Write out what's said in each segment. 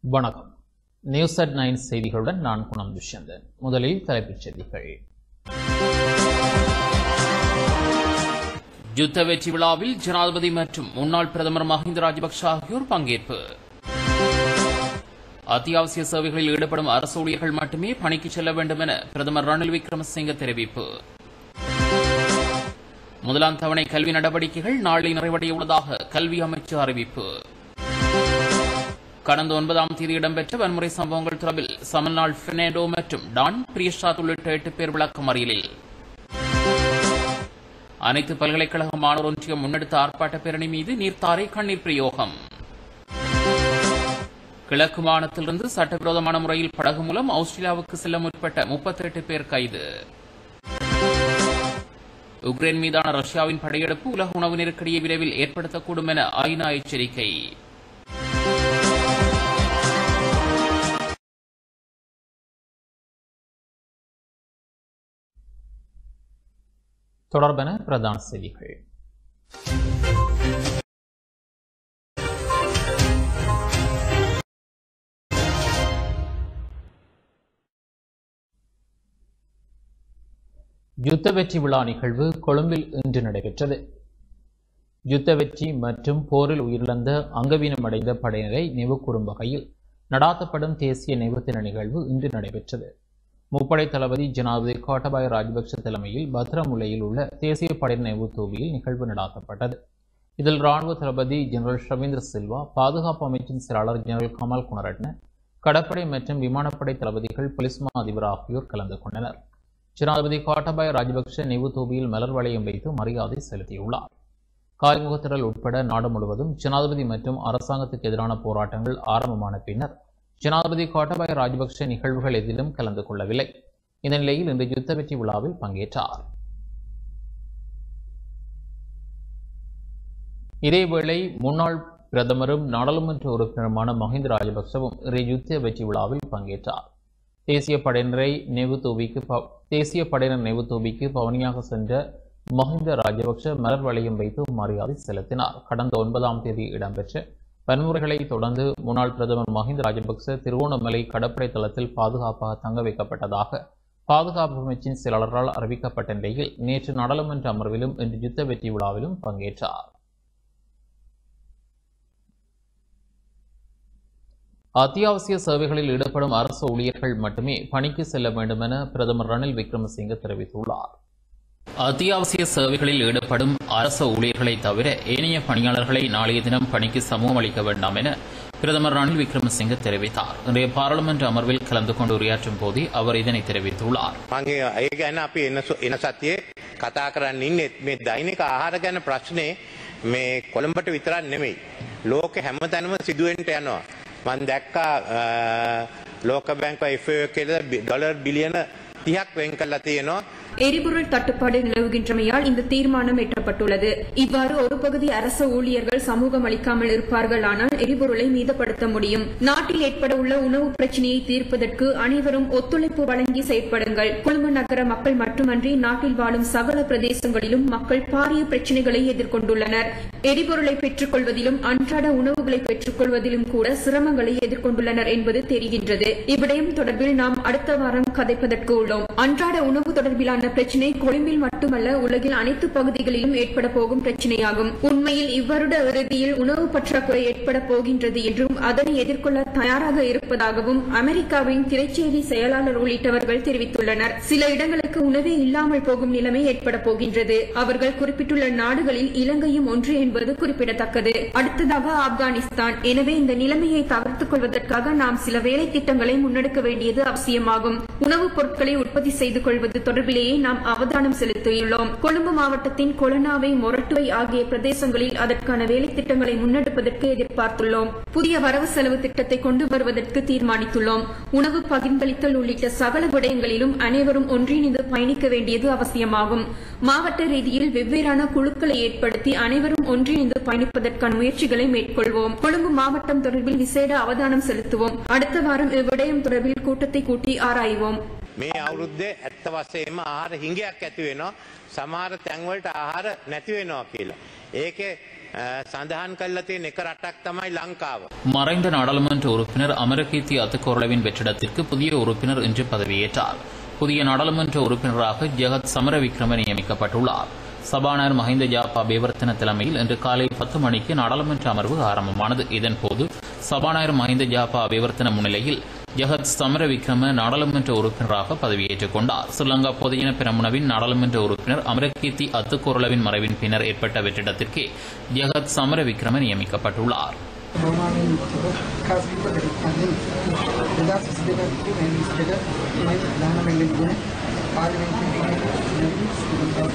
வணக்கம் news at nine செய்திகளுடன் நான் குணம் துஷ்யந்தன் முதலில் தலைப்புச் செய்திகள் யுத்த வெற்றி விழாவில் ஜனாதிபதி மற்றும் முன்னாள் பிரதமர் மஹிந்த ராஜபக்ஷ ஆகியோர் பங்கேற்பு அத்தியாவசிய சேவைகளில் ஈடுபடும் அரசு ஊழியர்கள் மட்டுமே பணிக்கு செல்ல வேண்டும் என பிரதமர் ரணில் விக்ரமசிங்க தெரிவிப்பு முதலாம் தவணை கல்வி நடவடிக்கைகள் நாளை நிறைவடைய உள்ளதாக கல்வி அமைச்சு அறிவிப்பு கடந்த ஒன்பதாம் தேதி இடம்பெற்ற வன்முறை சம்பவங்கள் தொடர்பில் சமல்நாள் பெர்னாண்டோ மற்றும் டான் பிரியஷாத் உள்ளிட்ட எட்டு பேர் விளக்க மறியலில் அனைத்து பல்கலைக்கழக மாணவர் ஒன்றியம் முன்னெடுத்த ஆர்ப்பாட்ட பேரணி மீது நீர்த்தாரை கண்ணீர் பிரயோகம் கிழக்கு மாநிலத்திலிருந்து சட்டவிரோதமான முறையில் படகு மூலம் ஆஸ்திரேலியாவுக்கு செல்ல முற்பட்ட முப்பத்தெட்டு பேர் கைது உக்ரைன் மீதான ரஷ்யாவின் படையெடுப்பு உலக உணவு நெருக்கடியை விரைவில் ஏற்படுத்தக்கூடும் என ஐநா எச்சரிக்கை தொடர்பென பிரதான செய்திகள் யுத்த வெற்றி விழா நிகழ்வு கொழும்பில் இன்று நடைபெற்றது யுத்த வெற்றி மற்றும் போரில் உயிரிழந்த அங்கவீனமடைந்த படையினரை நினைவுகூரும் வகையில் நடாத்தப்படும் தேசிய நினைவுத்தின நிகழ்வு இன்று நடைபெற்றது முப்படை தளபதி ஜனாதிபதி கோட்டபாய ராஜபக்ஷ தலைமையில் பத்ரமுல்லையில் உள்ள தேசிய படையினர் நினைவு தூவியில் நிகழ்வு நடாத்தப்பட்டது இதில் ராணுவ தளபதி ஜெனரல் ஷவேந்திர சில்வா பாதுகாப்பு அமைச்சின் செயலாளர் ஜெனரல் கமல் குணரட்ன கடற்படை மற்றும் விமானப்படை தளபதிகள் போலீஸ் மா அதிபர் ஆகியோர் கலந்து கொண்டனர் ஜனாதிபதி கோட்டபாய ராஜபக்ஷ நினைவு தூவியில் மலர் வளையம் வைத்து மரியாதை செலுத்தியுள்ளார் காய்முகத்திடல் உட்பட நாடு முழுவதும் ஜனாதிபதி மற்றும் அரசாங்கத்துக்கு எதிரான போராட்டங்கள் ஆரம்பமான பின்னர் ஜனாதிபதி கோட்டபாய ராஜபக்ஷ நிகழ்வுகள் எதிலும் கலந்து கொள்ளவில்லை இந்த நிலையில் இன்று யுத்த வெற்றி விழாவில் பங்கேற்றார் இதேவேளை முன்னாள் பிரதமரும் நாடாளுமன்ற உறுப்பினருமான மஹிந்த ராஜபக்சவும் இன்று யுத்த வெற்றி விழாவில் பங்கேற்றார் தேசிய படையினரை நினைவு தூவிக்கு ப- தேசிய படையினர் நினைவு தூவிக்கு பவனியாக சென்ற மஹிந்த ராஜபக்ஷ மலர் வளையம் வைத்து மரியாதை செலுத்தினார் கடந்த ஒன்பதாம் தேதி இடம்பெற்ற வன்முறைகளை தொடர்ந்து முன்னாள் பிரதமர் மஹிந்த ராஜபக்ச திருவோணமலை கடற்படை தளத்தில் பாதுகாப்பாக தங்க வைக்கப்பட்டதாக பாதுகாப்பு அமைச்சின் செயலாளரால் அறிவிக்கப்பட்ட நிலையில் நேற்று நாடாளுமன்ற அமர்விலும் இன்று யுத்த வெற்றி விழாவிலும் பங்கேற்றார் அத்தியாவசிய சேவைகளில் ஈடுபடும் அரசு ஊழியர்கள் மட்டுமே பணிக்கு செல்ல வேண்டும் என பிரதமர் ரணில் விக்ரமசிங்க தெரிவித்துள்ளார் அத்தியாவசிய சேவைகளில் ஈடுபடும் அரசு ஊழியர்களை தவிர ஏனைய பணியாளர்களை நாளைய தினம் பணிக்கு சமூகம் அளிக்க வேண்டாம் என பிரதமர் ரணில் விக்ரமசிங்க தெரிவித்தார் இன்றைய பாராளுமன்ற அமர்வில் கலந்து கொண்டு உரையாற்றும் போதே அவர் இதனை தெரிவித்துள்ளார் මගේ ඒ ගැන අපි එන සු- එන සතියේ කතා කරන්න ඉන්නේ මේ දෛනික ආහාර ගැන ප්‍රශ්නේ මේ කොළඹට විතරක් නෙමෙයි. ලෝක හැම තැනම සිදුවෙන්ට යනවා. මන් දැක්කා අ, ලෝක බැංක FAO කියල ඩොලර් බිලියන තිහක් වෙන් කල්ලා තියෙනවා எரிபொருள் தட்டுப்பாடு நிலவுகின்றமையால் இந்த தீர்மானம் எட்டப்பட்டுள்ளது இவ்வாறு ஒரு பகுதி அரசு ஊழியர்கள் சமூகம் அளிக்காமல் இருப்பார்கள் ஆனால் எரிபொருளை மீதப்படுத்த முடியும் நாட்டில் ஏற்பட உள்ள உணவு பிரச்சினையை தீர்ப்பதற்கு அனைவரும் ஒத்துழைப்பு வழங்கி செயற்படுங்கள் கொழும்பு நகர மக்கள் மட்டுமன்றி நாட்டில் வாழும் சகல பிரதேசங்களிலும் மக்கள் பாரிய பிரச்சினைகளை எதிர்கொண்டுள்ளனர் எரிபொருளை பெற்றுக் கொள்வதிலும் அன்றாட உணவுகளை பெற்றுக் கொள்வதிலும் கூட சிரமங்களை எதிர்கொண்டுள்ளனர் என்பது தெரிகின்றது இவ்விடயம் தொடர்பில் நாம் அடுத்த வாரம் கதைப்பதற்கு உள்ளோம் அன்றாட உணவு தொடர்பிலான பிரச்சினை கொழும்பில் மட்டுமல்ல உலகில் அனைத்து பகுதிகளிலும் ஏற்பட போகும் பிரச்சினையாகும் உண்மையில் இவ்வருட இறுதியில் உணவு பற்றாக்குறை ஏற்பட போகின்றது என்றும் அதனை எதிர்கொள்ள தயாராக இருப்பதாகவும் அமெரிக்காவின் திரைச்சேரி செயலாளர் உள்ளிட்டவர்கள் தெரிவித்துள்ளனர் சில இடங்களுக்கு உணவே இல்லாமல் போகும் நிலைமை ஏற்பட போகின்றது அவர்கள் குறிப்பிட்டுள்ள நாடுகளில் இலங்கையும் ஒன்று என்பது குறிப்பிடத்தக்கது அடுத்ததாக ஆப்கானிஸ்தான் எனவே இந்த நிலைமையை தவிர்த்துக் கொள்வதற்காக நாம் சில வேலை திட்டங்களை முன்னெடுக்க வேண்டியது அவசியமாகும் உணவுப் பொருட்களை உற்பத்தி செய்து கொள்வது தொடர்பிலேயே நாம் அவதானம் செலுத்தியுள்ளோம் கொழும்பு மாவட்டத்தின் கொலனாவை மொரட்டுவை ஆகிய பிரதேசங்களில் அதற்கான வேலை திட்டங்களை முன்னெடுப்பதற்கு எதிர்பார்த்துள்ளோம் புதிய வரவு செலவு திட்டத்தை கொண்டு வருவதற்கு தீர்மானித்துள்ளோம் உணவு பகிர்ந்தளித்தல் உள்ளிட்ட சகல விடயங்களிலும் அனைவரும் ஒன்றிணைந்து பயணிக்க வேண்டியது அவசியமாகும் மாவட்ட ரீதியில் வெவ்வேறான குழுக்களை ஏற்படுத்தி அனைவரும் ஒன்றிணைந்து பயணிப்பதற்கான முயற்சிகளை மேற்கொள்வோம் கொழும்பு மாவட்டம் தொடர்பில் விசேட அவதானம் செலுத்துவோம் அடுத்த வாரம் இவ்விடயம் தொடர்பில் கூட்டத்தை கூட்டி ஆராய்வோம் මේ අවුරුද්දේ ඇත්ත වසේම ආහාර හිඟයක් ඇති වෙනවා සමහර තැන්වලට ආහාර නැති වෙනවා කියලා. ඒක අ, සඳහන් කල්ලා තියෙන එක රටක් තමයි ලංකාව. மறைந்த நாடாளுமன்ற உறுப்பினர் அமரகீர்த்தி அத்துக்கோரளவின் வெற்றிடத்திற்கு புதிய உறுப்பினர் இன்று பதவியேற்றார் புதிய நாடாளுமன்ற உறுப்பினராக ஜெகத் சமரவிக்ரம நியமிக்கப்பட்டுள்ளார் சபாநாயகர் மஹிந்த ஜாப்பா பேவர்த்தன தலைமையில் இன்று காலை பத்து மணிக்கு நாடாளுமன்ற அமர்வு ஆரம்பமானது இதன்போது சபாநாயகர் மஹிந்த ஜாப்பா அபிவர்த்தன முன்னிலையில் ஜெகத் சமரவிக்ரம நாடாளுமன்ற உறுப்பினராக பதவியேற்றுக் கொண்டார் ஸ்ரீலங்கா பொதுஜன பெரமுனவின் நாடாளுமன்ற உறுப்பினர் அமரகீர்த்தி அத்துக்கோரளவின் மறைவின் பின்னர் ஏற்பட்ட வெற்றிடத்திற்கு ஜெகத் சமரவிக்ரம நியமிக்கப்பட்டுள்ளார் ප්‍රමාණයෙන් යුක්තව විකාශ කිරීමකට කලින් 2022 මේ 22 මේ දාන මෙල්ලේ ගුණ පාර්ලිමේන්තුවේ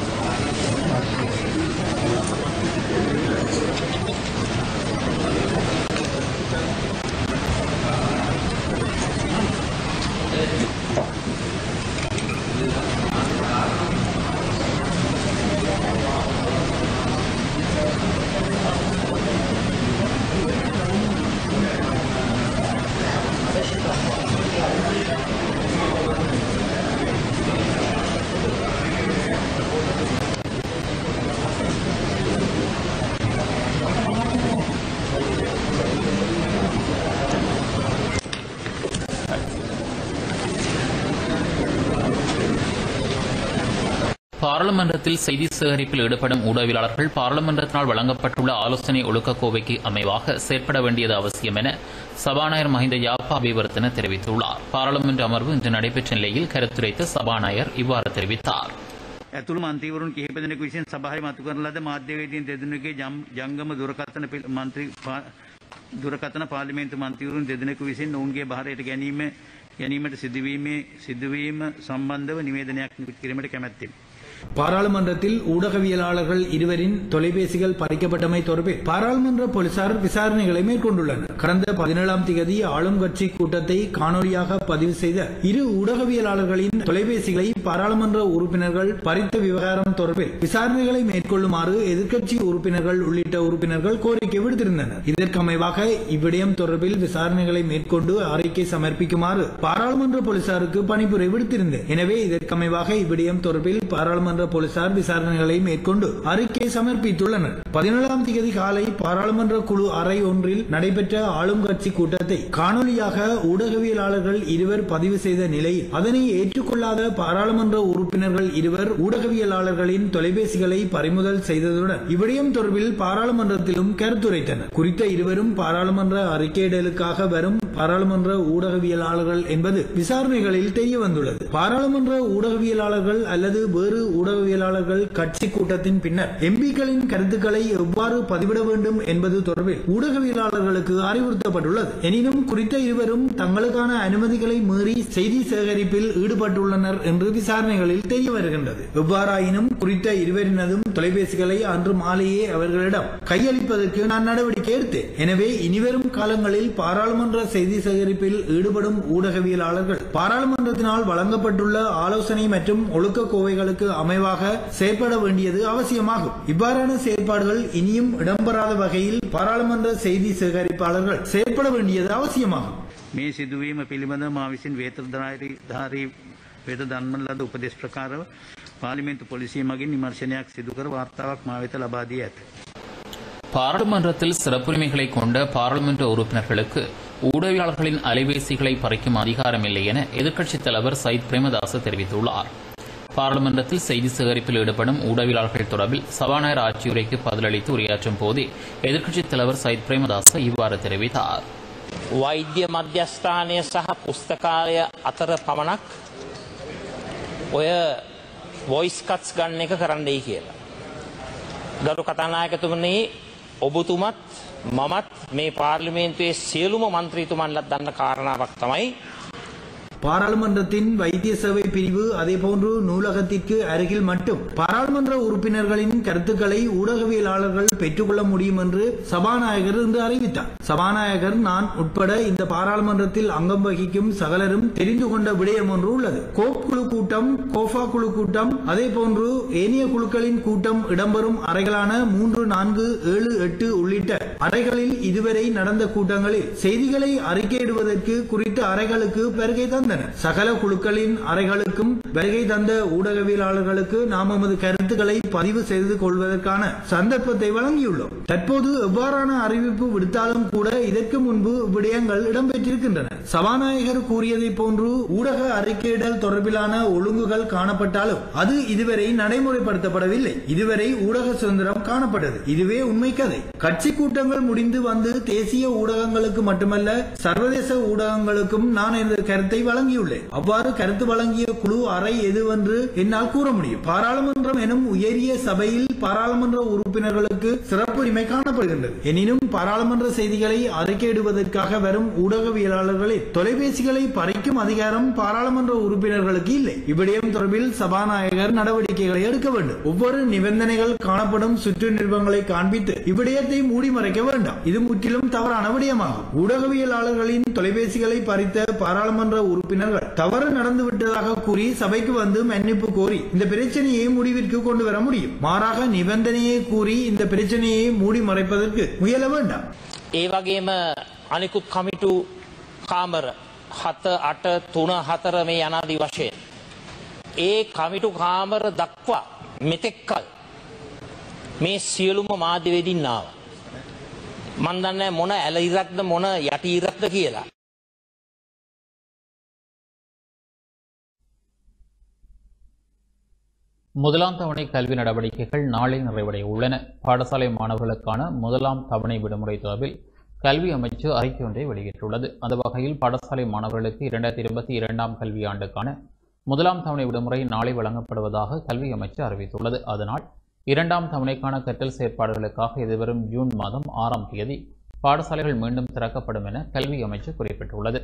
பாராளுமன்றத்தில் செய்தி சேகரிப்பில் ஈடுபடும் ஊடகவியலாளர்கள் பாராளுமன்றத்தினால் வழங்கப்பட்டுள்ள ஆலோசனை ஒழுக்க கோவைக்கு அமைவாக செயற்பட வேண்டியது அவசியம் என சபாநாயகர் மஹிந்த யாப்பா அபிவர்த்தன தெரிவித்துள்ளார் பாராளுமன்ற அமர்வு இன்று நடைபெற்ற நிலையில் கருத்துரைத்த சபாநாயகர் இவ்வாறு தெரிவித்தார் ඇතුළු මන්තීවරුන් කිහිප දෙනෙකු විසින් සභාවේ මතු කරන ලද මාධ්‍යවේදීන් දෙදෙනෙකුගේ ජම් ජංගම දුරකථන පිළ- මන්ත්‍රී පා- දුරකථන පාර්ලිමේන්තු මන්තීවරුන් දෙදෙනෙකු විසින් ඔවුන්ගේ භාරයට ගැනීම ගැනීමට සිදුවීමේ සිදුවීම සම්බන්ධව නිවේදනයක් නිකුත් කිරීමට කැමැත්තෙමි. பாராளுமன்றத்தில் ஊடகவியலாளர்கள் இருவரின் தொலைபேசிகள் பறிக்கப்பட்டமை தொடர்பில் பாராளுமன்ற போலீசார் விசாரணைகளை மேற்கொண்டுள்ளனர் கடந்த பதினேழாம் திகதி ஆளும் கட்சி கூட்டத்தை காணொலியாக பதிவு செய்த இரு ஊடகவியலாளர்களின் தொலைபேசிகளை பாராளுமன்ற உறுப்பினர்கள் பறித்த விவகாரம் தொடர்பில் விசாரணைகளை மேற்கொள்ளுமாறு எதிர்க்கட்சி உறுப்பினர்கள் உள்ளிட்ட உறுப்பினர்கள் கோரிக்கை விடுத்திருந்தனர் இதற்கமைவாக இவ்விடயம் தொடர்பில் விசாரணைகளை மேற்கொண்டு அறிக்கை சமர்ப்பிக்குமாறு பாராளுமன்ற போலீசாருக்கு பணிப்புரை விடுத்திருந்தேன் எனவே இதற்கமைவாக இவ்விடயம் தொடர்பில் பாராளுமன்ற போலீசார் விசாரணைகளை மேற்கொண்டு அறிக்கை சமர்ப்பித்துள்ளனர் பதினேழாம் தேதி காலை பாராளுமன்ற குழு அறை ஒன்றில் நடைபெற்ற ஆளும் கட்சி கூட்டத்தை காணொலியாக ஊடகவியலாளர்கள் இருவர் பதிவு செய்த நிலையில் அதனை ஏற்றுக்கொள்ளாத பாராளுமன்ற உறுப்பினர்கள் இருவர் ஊடகவியலாளர்களின் தொலைபேசிகளை பறிமுதல் செய்ததுடன் இவ்விடயம் தொடர்பில் பாராளுமன்றத்திலும் கருத்துரைத்தனர் குறித்த இருவரும் பாராளுமன்ற அறிக்கையிடலுக்காக வரும் பாராளுமன்ற ஊடகவியலாளர்கள் என்பது விசாரணைகளில் தெரிய வந்துள்ளது பாராளுமன்ற ஊடகவியலாளர்கள் அல்லது வேறு ஊடகவியலாளர்கள் கட்சி கூட்டத்தின் பின்னர் எம்பிக்களின் கருத்துக்களை எவ்வாறு பதிவிட வேண்டும் என்பது தொடர்பில் ஊடகவியலாளர்களுக்கு அறிவுறுத்தப்பட்டுள்ளது எனினும் குறித்த இருவரும் தங்களுக்கான அனுமதிகளை மீறி செய்தி சேகரிப்பில் ஈடுபட்டுள்ளனர் என்று விசாரணைகளில் தெரிய வருகின்றது எவ்வாறாயினும் குறித்த இருவரினதும் தொலைபேசிகளை அன்று மாலையே அவர்களிடம் கையளிப்பதற்கு நான் நடவடிக்கை எடுத்தேன் எனவே இனிவரும் காலங்களில் பாராளுமன்ற செய்தி சேகரிப்பில் ஈடுபடும் ஊடகவியலாளர்கள் பாராளுமன்றத்தினால் வழங்கப்பட்டுள்ள ஆலோசனை மற்றும் ஒழுக்க கோவைகளுக்கு அமைவாக செயற்பட வேண்டியது அவசியமாகும் இவ்வாறான செயற்பாடுகள் இனியும் இடம்பெறாத வகையில் பாராளுமன்ற செய்தி சேகரிப்பாளர்கள் செயற்பட வேண்டியது அவசியமாகும் මේ සිදුවීම පිළිබඳ මා විසින් වේතධාරී ධාරී වෙත දන්වන ලද උපදෙස් ප්‍රකාරව පාර්ලිමේන්තු පොලිසිය මගින් විමර්ශනයක් සිදුකර වාර්තාවක් මා වෙත ලබා දී ඇත. பாராளுமன்றத்தில் சிறப்புரிமைகளை கொண்ட பாராளுமன்ற உறுப்பினர்களுக்கு ஊடகவியலாளர்களின் அலைபேசிகளை பறிக்கும் அதிகாரம் இல்லை என எதிர்க்கட்சித் தலைவர் சயித் பிரேமதாச தெரிவித்துள்ளார் பாராளுமன்றத்தில் செய்தி சேகரிப்பில் ஈடுபடும் ஊடகவியலாளர்கள் தொடர்பில் சபாநாயகர் ஆட்சியுரைக்கு பதிலளித்து உரையாற்றும் போதே எதிர்க்கட்சித் தலைவர் சயித் பிரேமதாச இவ்வாறு தெரிவித்தார் වෛද්‍ය මධ්‍යස්ථානය සහ පුස්තකාලය අතර පමණක් ඔය වොයිස්කත්ස් ගන්න එක කරන්නයි කියලා. ගරු කතානායකතුමනේ ඔබතුමත් මමත් මේ පාර්ලිමේන්තුවේ සියලුම මන්ත්‍රීතුමන්ලත් දන්න කාරණාවක් තමයි பாராளுமன்றத்தின் வைத்திய சேவை பிரிவு அதேபோன்று நூலகத்திற்கு அருகில் மட்டும் பாராளுமன்ற உறுப்பினர்களின் கருத்துக்களை ஊடகவியலாளர்கள் பெற்றுக்கொள்ள முடியும் என்று சபாநாயகர் இன்று அறிவித்தார் சபாநாயகர் நான் உட்பட இந்த பாராளுமன்றத்தில் அங்கம் வகிக்கும் சகலரும் தெரிந்து கொண்ட விடயம் ஒன்று உள்ளது கோப் குழு கூட்டம் கோஃபா குழு கூட்டம் அதே போன்று ஏனைய குழுக்களின் கூட்டம் இடம்பெறும் அறைகளான மூன்று நான்கு ஏழு எட்டு உள்ளிட்ட அறைகளில் இதுவரை நடந்த கூட்டங்களில் செய்திகளை அறிக்கையிடுவதற்கு குறித்த அறைகளுக்கு வருகை தந்தனர் வந்தனர் சகல குழுக்களின் அறைகளுக்கும் வருகை தந்த ஊடகவியலாளர்களுக்கு நாம் எமது கருத்துக்களை பதிவு செய்து கொள்வதற்கான சந்தர்ப்பத்தை வழங்கியுள்ளோம் தற்போது எவ்வாறான அறிவிப்பு விடுத்தாலும் கூட இதற்கு முன்பு விடயங்கள் இடம்பெற்றிருக்கின்றன சபாநாயகர் கூறியதை போன்று ஊடக அறிக்கையிடல் தொடர்பிலான ஒழுங்குகள் காணப்பட்டாலும் அது இதுவரை நடைமுறைப்படுத்தப்படவில்லை இதுவரை ஊடக சுதந்திரம் காணப்பட்டது இதுவே உண்மை கதை கட்சி கூட்டங்கள் முடிந்து வந்து தேசிய ஊடகங்களுக்கு மட்டுமல்ல சர்வதேச ஊடகங்களுக்கும் நான் எனது கருத்தை வழங்கியுள்ளேன் அவ்வாறு கருத்து வழங்கிய குழு அறை எதுவென்று என்னால் கூற முடியும் பாராளுமன்றம் எனும் உயரிய சபையில் பாராளுமன்ற உறுப்பினர்களுக்கு சிறப்புரிமை காணப்படுகின்றது எனினும் பாராளுமன்ற செய்திகளை அறிக்கையிடுவதற்காக வரும் ஊடகவியலாளர்களில் தொலைபேசிகளை பறிக்கும் அதிகாரம் பாராளுமன்ற உறுப்பினர்களுக்கு இல்லை இவ்விடயம் தொடர்பில் சபாநாயகர் நடவடிக்கைகளை எடுக்க வேண்டும் ஒவ்வொரு நிபந்தனைகள் காணப்படும் சுற்று நிறுவனங்களை காண்பித்து இவ்விடயத்தை மூடி மறைக்க வேண்டாம் இது முற்றிலும் தவறான விடயமாகும் ஊடகவியலாளர்களின் தொலைபேசிகளை பறித்த பாராளுமன்ற உறுப்பினர்கள் தவறு நடந்துவிட்டதாக கூறி சபைக்கு வந்து மன்னிப்பு கோரி இந்த பிரச்சனையை முடிவிற்கு கொண்டு வர முடியும் மாறாக நிபந்தனையை கூறி இந்த பிரச்சனையை மூடி மறைப்பதற்கு முயல வேண்டாம் ඒ වගේම අනිකුත් කමිටු කාමර හත අට තුන හතර මේ යනාදී වශයෙන්. ඒ කමිටු කාමර දක්වා මෙතෙක්කල් මේ සියලුම මාධ්‍යවේදින්නාව. මන්දන්න මොන ඇල ඉරක්ද මොන යටි ඉරක්ද කියලා. முதலாம் தவணை கல்வி நடவடிக்கைகள் நாளை நிறைவடைய உள்ளன பாடசாலை மாணவர்களுக்கான முதலாம் தவணை விடுமுறை தொடர்பில் கல்வி அமைச்சு அறிக்கை ஒன்றை வெளியிட்டுள்ளது அந்த வகையில் பாடசாலை மாணவர்களுக்கு இரண்டாயிரத்தி இருபத்தி இரண்டாம் கல்வியாண்டுக்கான முதலாம் தவணை விடுமுறை நாளை வழங்கப்படுவதாக கல்வி அமைச்சு அறிவித்துள்ளது அதனால் இரண்டாம் தவணைக்கான கற்றல் செயற்பாடுகளுக்காக எதிர்வரும் ஜூன் மாதம் ஆறாம் தேதி பாடசாலைகள் மீண்டும் திறக்கப்படும் என கல்வி அமைச்சு குறிப்பிட்டுள்ளது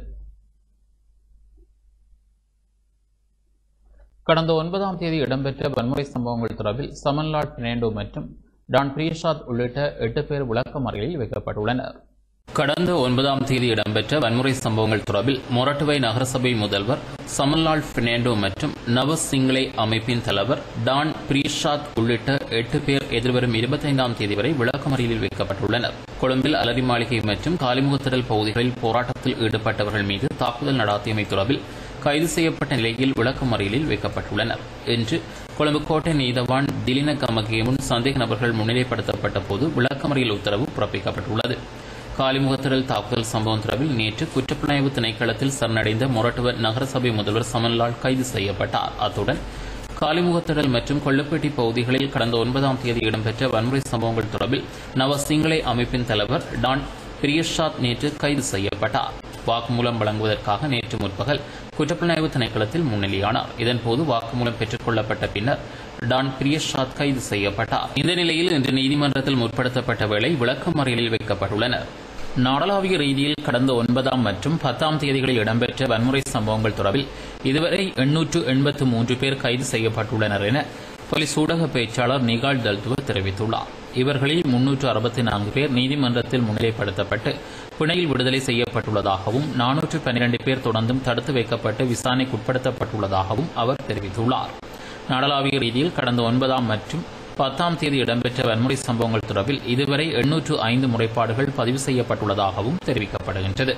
கடந்த ஒன்பதாம் தேதி இடம்பெற்ற வன்முறை சம்பவங்கள் தொடர்பில் சமன்லால் பினேண்டோ மற்றும் டான் பிரியசாத் உள்ளிட்ட எட்டு பேர் விளக்கமறியலில் வைக்கப்பட்டுள்ளனர் கடந்த ஒன்பதாம் தேதி இடம்பெற்ற வன்முறை சம்பவங்கள் தொடர்பில் மொரட்டுவை நகரசபை முதல்வர் சமன்லால் பெர்னாண்டோ மற்றும் நவ சிங்களே அமைப்பின் தலைவர் டான் பிரிஷாத் உள்ளிட்ட எட்டு பேர் எதிர்வரும் இருபத்தைந்தாம் தேதி வரை விளக்கமறியலில் வைக்கப்பட்டுள்ளனர் கொழும்பில் அலரி மாளிகை மற்றும் காலிமுகத்திடல் பகுதிகளில் போராட்டத்தில் ஈடுபட்டவர்கள் மீது தாக்குதல் நடாத்தியமை தொடர்பில் கைது செய்யப்பட்ட நிலையில் விளக்கமறியலில் வைக்கப்பட்டுள்ளனர் என்று கொழும்பு கோட்டை நீதவான் திலின கமகே முன் சந்தேக நபர்கள் முன்னிலைப்படுத்தப்பட்ட போது விளக்கமறியல் உத்தரவு பிறப்பிக்கப்பட்டுள்ளது காலிமுகத்திடல் தாக்குதல் சம்பவம் தொடர்பில் நேற்று குற்றப்புலனாய்வு திணைக்களத்தில் சரணடைந்த மொரட்டுவ நகரசபை முதல்வர் சமன்லால் கைது செய்யப்பட்டார் அத்துடன் காலிமுகத்திடல் மற்றும் கொள்ளப்பேட்டி பகுதிகளில் கடந்த ஒன்பதாம் தேதி இடம்பெற்ற வன்முறை சம்பவங்கள் தொடர்பில் நவ சிங்களே அமைப்பின் தலைவர் டான் பிரியஷாத் நேற்று கைது செய்யப்பட்டார் வாக்குமூலம் வழங்குவதற்காக நேற்று முற்பகல் குற்றப்புலனாய்வு திணைக்களத்தில் முன்னிலையானார் இதன்போது வாக்குமூலம் பெற்றுக் கொள்ளப்பட்ட பின்னர் டான் பிரியஷாத் கைது செய்யப்பட்டார் இந்த நிலையில் இன்று நீதிமன்றத்தில் முற்படுத்தப்பட்ட வேளை விளக்கமறியலில் வைக்கப்பட்டுள்ளனர் நாடளாவிய ரீதியில் கடந்த ஒன்பதாம் மற்றும் பத்தாம் தேதிகளில் இடம்பெற்ற வன்முறை சம்பவங்கள் தொடர்பில் இதுவரை எண்ணூற்று எண்பத்து மூன்று பேர் கைது செய்யப்பட்டுள்ளனர் என போலீஸ் ஊடக பேச்சாளர் நிகால் தல்துவ தெரிவித்துள்ளார் இவர்களில் முன்னூற்று அறுபத்தி நான்கு பேர் நீதிமன்றத்தில் முன்னிலைப்படுத்தப்பட்டு பிணையில் விடுதலை செய்யப்பட்டுள்ளதாகவும் நானூற்று பன்னிரண்டு பேர் தொடர்ந்தும் தடுத்து வைக்கப்பட்டு விசாரணைக்குட்படுத்தப்பட்டுள்ளதாகவும் அவர் தெரிவித்துள்ளார் நாடளாவிய ரீதியில் கடந்த ஒன்பதாம் மற்றும் பத்தாம் தேதி இடம்பெற்ற வன்முறை சம்பவங்கள் தொடர்பில் இதுவரை எண்ணூற்று ஐந்து முறைப்பாடுகள் பதிவு செய்யப்பட்டுள்ளதாகவும் தெரிவிக்கப்படுகின்றது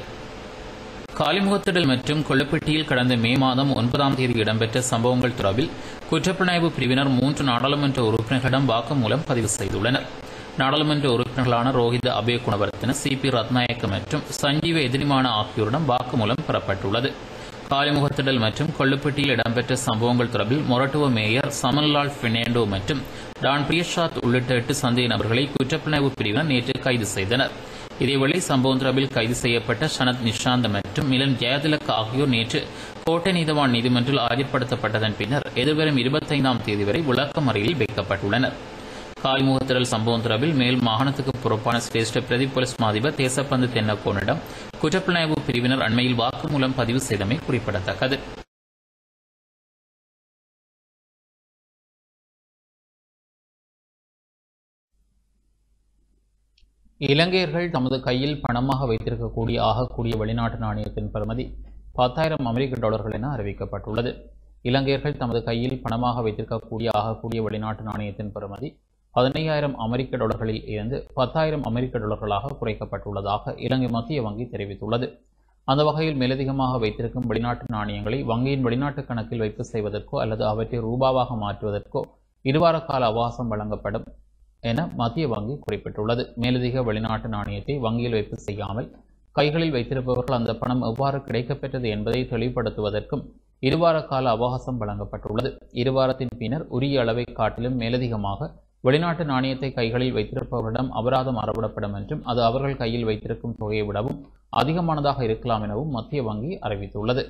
காலிமுகத்திடல் மற்றும் கொள்ளப்பட்டியில் கடந்த மே மாதம் ஒன்பதாம் தேதி இடம்பெற்ற சம்பவங்கள் தொடர்பில் குற்றப்புலனாய்வு பிரிவினர் மூன்று நாடாளுமன்ற உறுப்பினர்களிடம் வாக்குமூலம் பதிவு செய்துள்ளனர் நாடாளுமன்ற உறுப்பினர்களான ரோஹித அபய குணவர்த்தன சி பி ரத்நாயக்க மற்றும் சஞ்சீவ எதிரிமான ஆகியோரிடம் வாக்குமூலம் பெறப்பட்டுள்ளது காலிமுகத்திடல் மற்றும் கொள்ளுப்பட்டியில் இடம்பெற்ற சம்பவங்கள் தொடர்பில் மொரட்டுவ மேயர் சமன்லால் பெர்னாண்டோ மற்றும் டான் பிரியஷாத் உள்ளிட்ட எட்டு சந்தேக நபர்களை குற்றப்புலனாய்வு பிரிவினர் நேற்று கைது செய்தனர் இதேவேளை சம்பவம் தொடர்பில் கைது செய்யப்பட்ட சனத் நிஷாந்த் மற்றும் மிலன் ஜெயதிலக் ஆகியோர் நேற்று கோட்டை நீதவான் நீதிமன்றில் ஆஜர்படுத்தப்பட்டதன் பின்னர் எதிர்வரும் இருபத்தைந்தாம் தேதி வரை விளக்கமறையில் வைக்கப்பட்டுள்ளனர் காலிமுகத்திரல் சம்பவம் தொடர்பில் மேல் மாகாணத்துக்கு பொறுப்பான சிரேஷ்ட பிரதி போலீஸ் மாதிபர் தேசப்பந்து தென்னக்கோனிடம் குற்றப்புலனாய்வு பிரிவினர் அண்மையில் வாக்குமூலம் பதிவு செய்தமை குறிப்பிடத்தக்கது இலங்கையர்கள் தமது கையில் பணமாக வைத்திருக்கக்கூடிய ஆகக்கூடிய வெளிநாட்டு நாணயத்தின் பெறுமதி பத்தாயிரம் அமெரிக்க டாலர்கள் என அறிவிக்கப்பட்டுள்ளது இலங்கையர்கள் தமது கையில் பணமாக வைத்திருக்கக்கூடிய ஆகக்கூடிய வெளிநாட்டு நாணயத்தின் பெறுமதி பதினையாயிரம் அமெரிக்க டாலர்களில் இருந்து பத்தாயிரம் அமெரிக்க டாலர்களாக குறைக்கப்பட்டுள்ளதாக இலங்கை மத்திய வங்கி தெரிவித்துள்ளது அந்த வகையில் மேலதிகமாக வைத்திருக்கும் வெளிநாட்டு நாணயங்களை வங்கியின் வெளிநாட்டு கணக்கில் வைப்பு செய்வதற்கோ அல்லது அவற்றை ரூபாவாக மாற்றுவதற்கோ இருவார கால அவகாசம் வழங்கப்படும் என மத்திய வங்கி குறிப்பிட்டுள்ளது மேலதிக வெளிநாட்டு நாணயத்தை வங்கியில் வைப்பு செய்யாமல் கைகளில் வைத்திருப்பவர்கள் அந்த பணம் எவ்வாறு கிடைக்கப்பெற்றது என்பதை தெளிவுபடுத்துவதற்கும் இருவார கால அவகாசம் வழங்கப்பட்டுள்ளது இருவாரத்தின் பின்னர் உரிய அளவை காட்டிலும் மேலதிகமாக வெளிநாட்டு நாணயத்தை கைகளில் வைத்திருப்பவரிடம் அபராதம் அறவிடப்படும் என்றும் அது அவர்கள் கையில் வைத்திருக்கும் தொகையை விடவும் அதிகமானதாக இருக்கலாம் எனவும் மத்திய வங்கி அறிவித்துள்ளது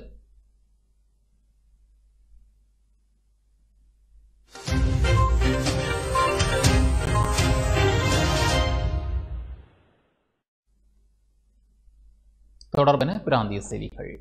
தொடர்பென பிராந்திய செய்திகள்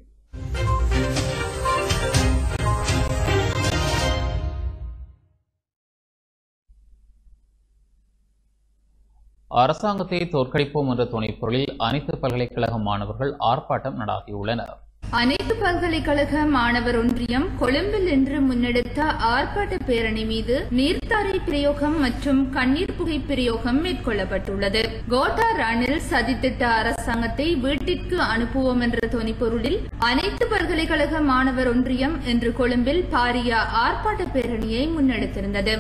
அரசாங்கத்தை தோற்கடிப்போம் என்ற துணைப்பொருளில் அனைத்து பல்கலைக்கழக மாணவர்கள் ஆர்ப்பாட்டம் நடாத்தியுள்ளனர் அனைத்து பல்கலைக்கழக மாணவர் ஒன்றியம் கொழும்பில் இன்று முன்னெடுத்த ஆர்ப்பாட்ட பேரணி மீது நீர்த்தாரை பிரயோகம் மற்றும் கண்ணீர் புகை பிரயோகம் மேற்கொள்ளப்பட்டுள்ளது கோட்டா ரணில் சதித்திட்ட அரசாங்கத்தை வீட்டிற்கு அனுப்புவோம் என்ற துணிப்பொருளில் அனைத்து பல்கலைக்கழக மாணவர் ஒன்றியம் இன்று கொழும்பில் பாரிய ஆர்ப்பாட்ட பேரணியை முன்னெடுத்திருந்தது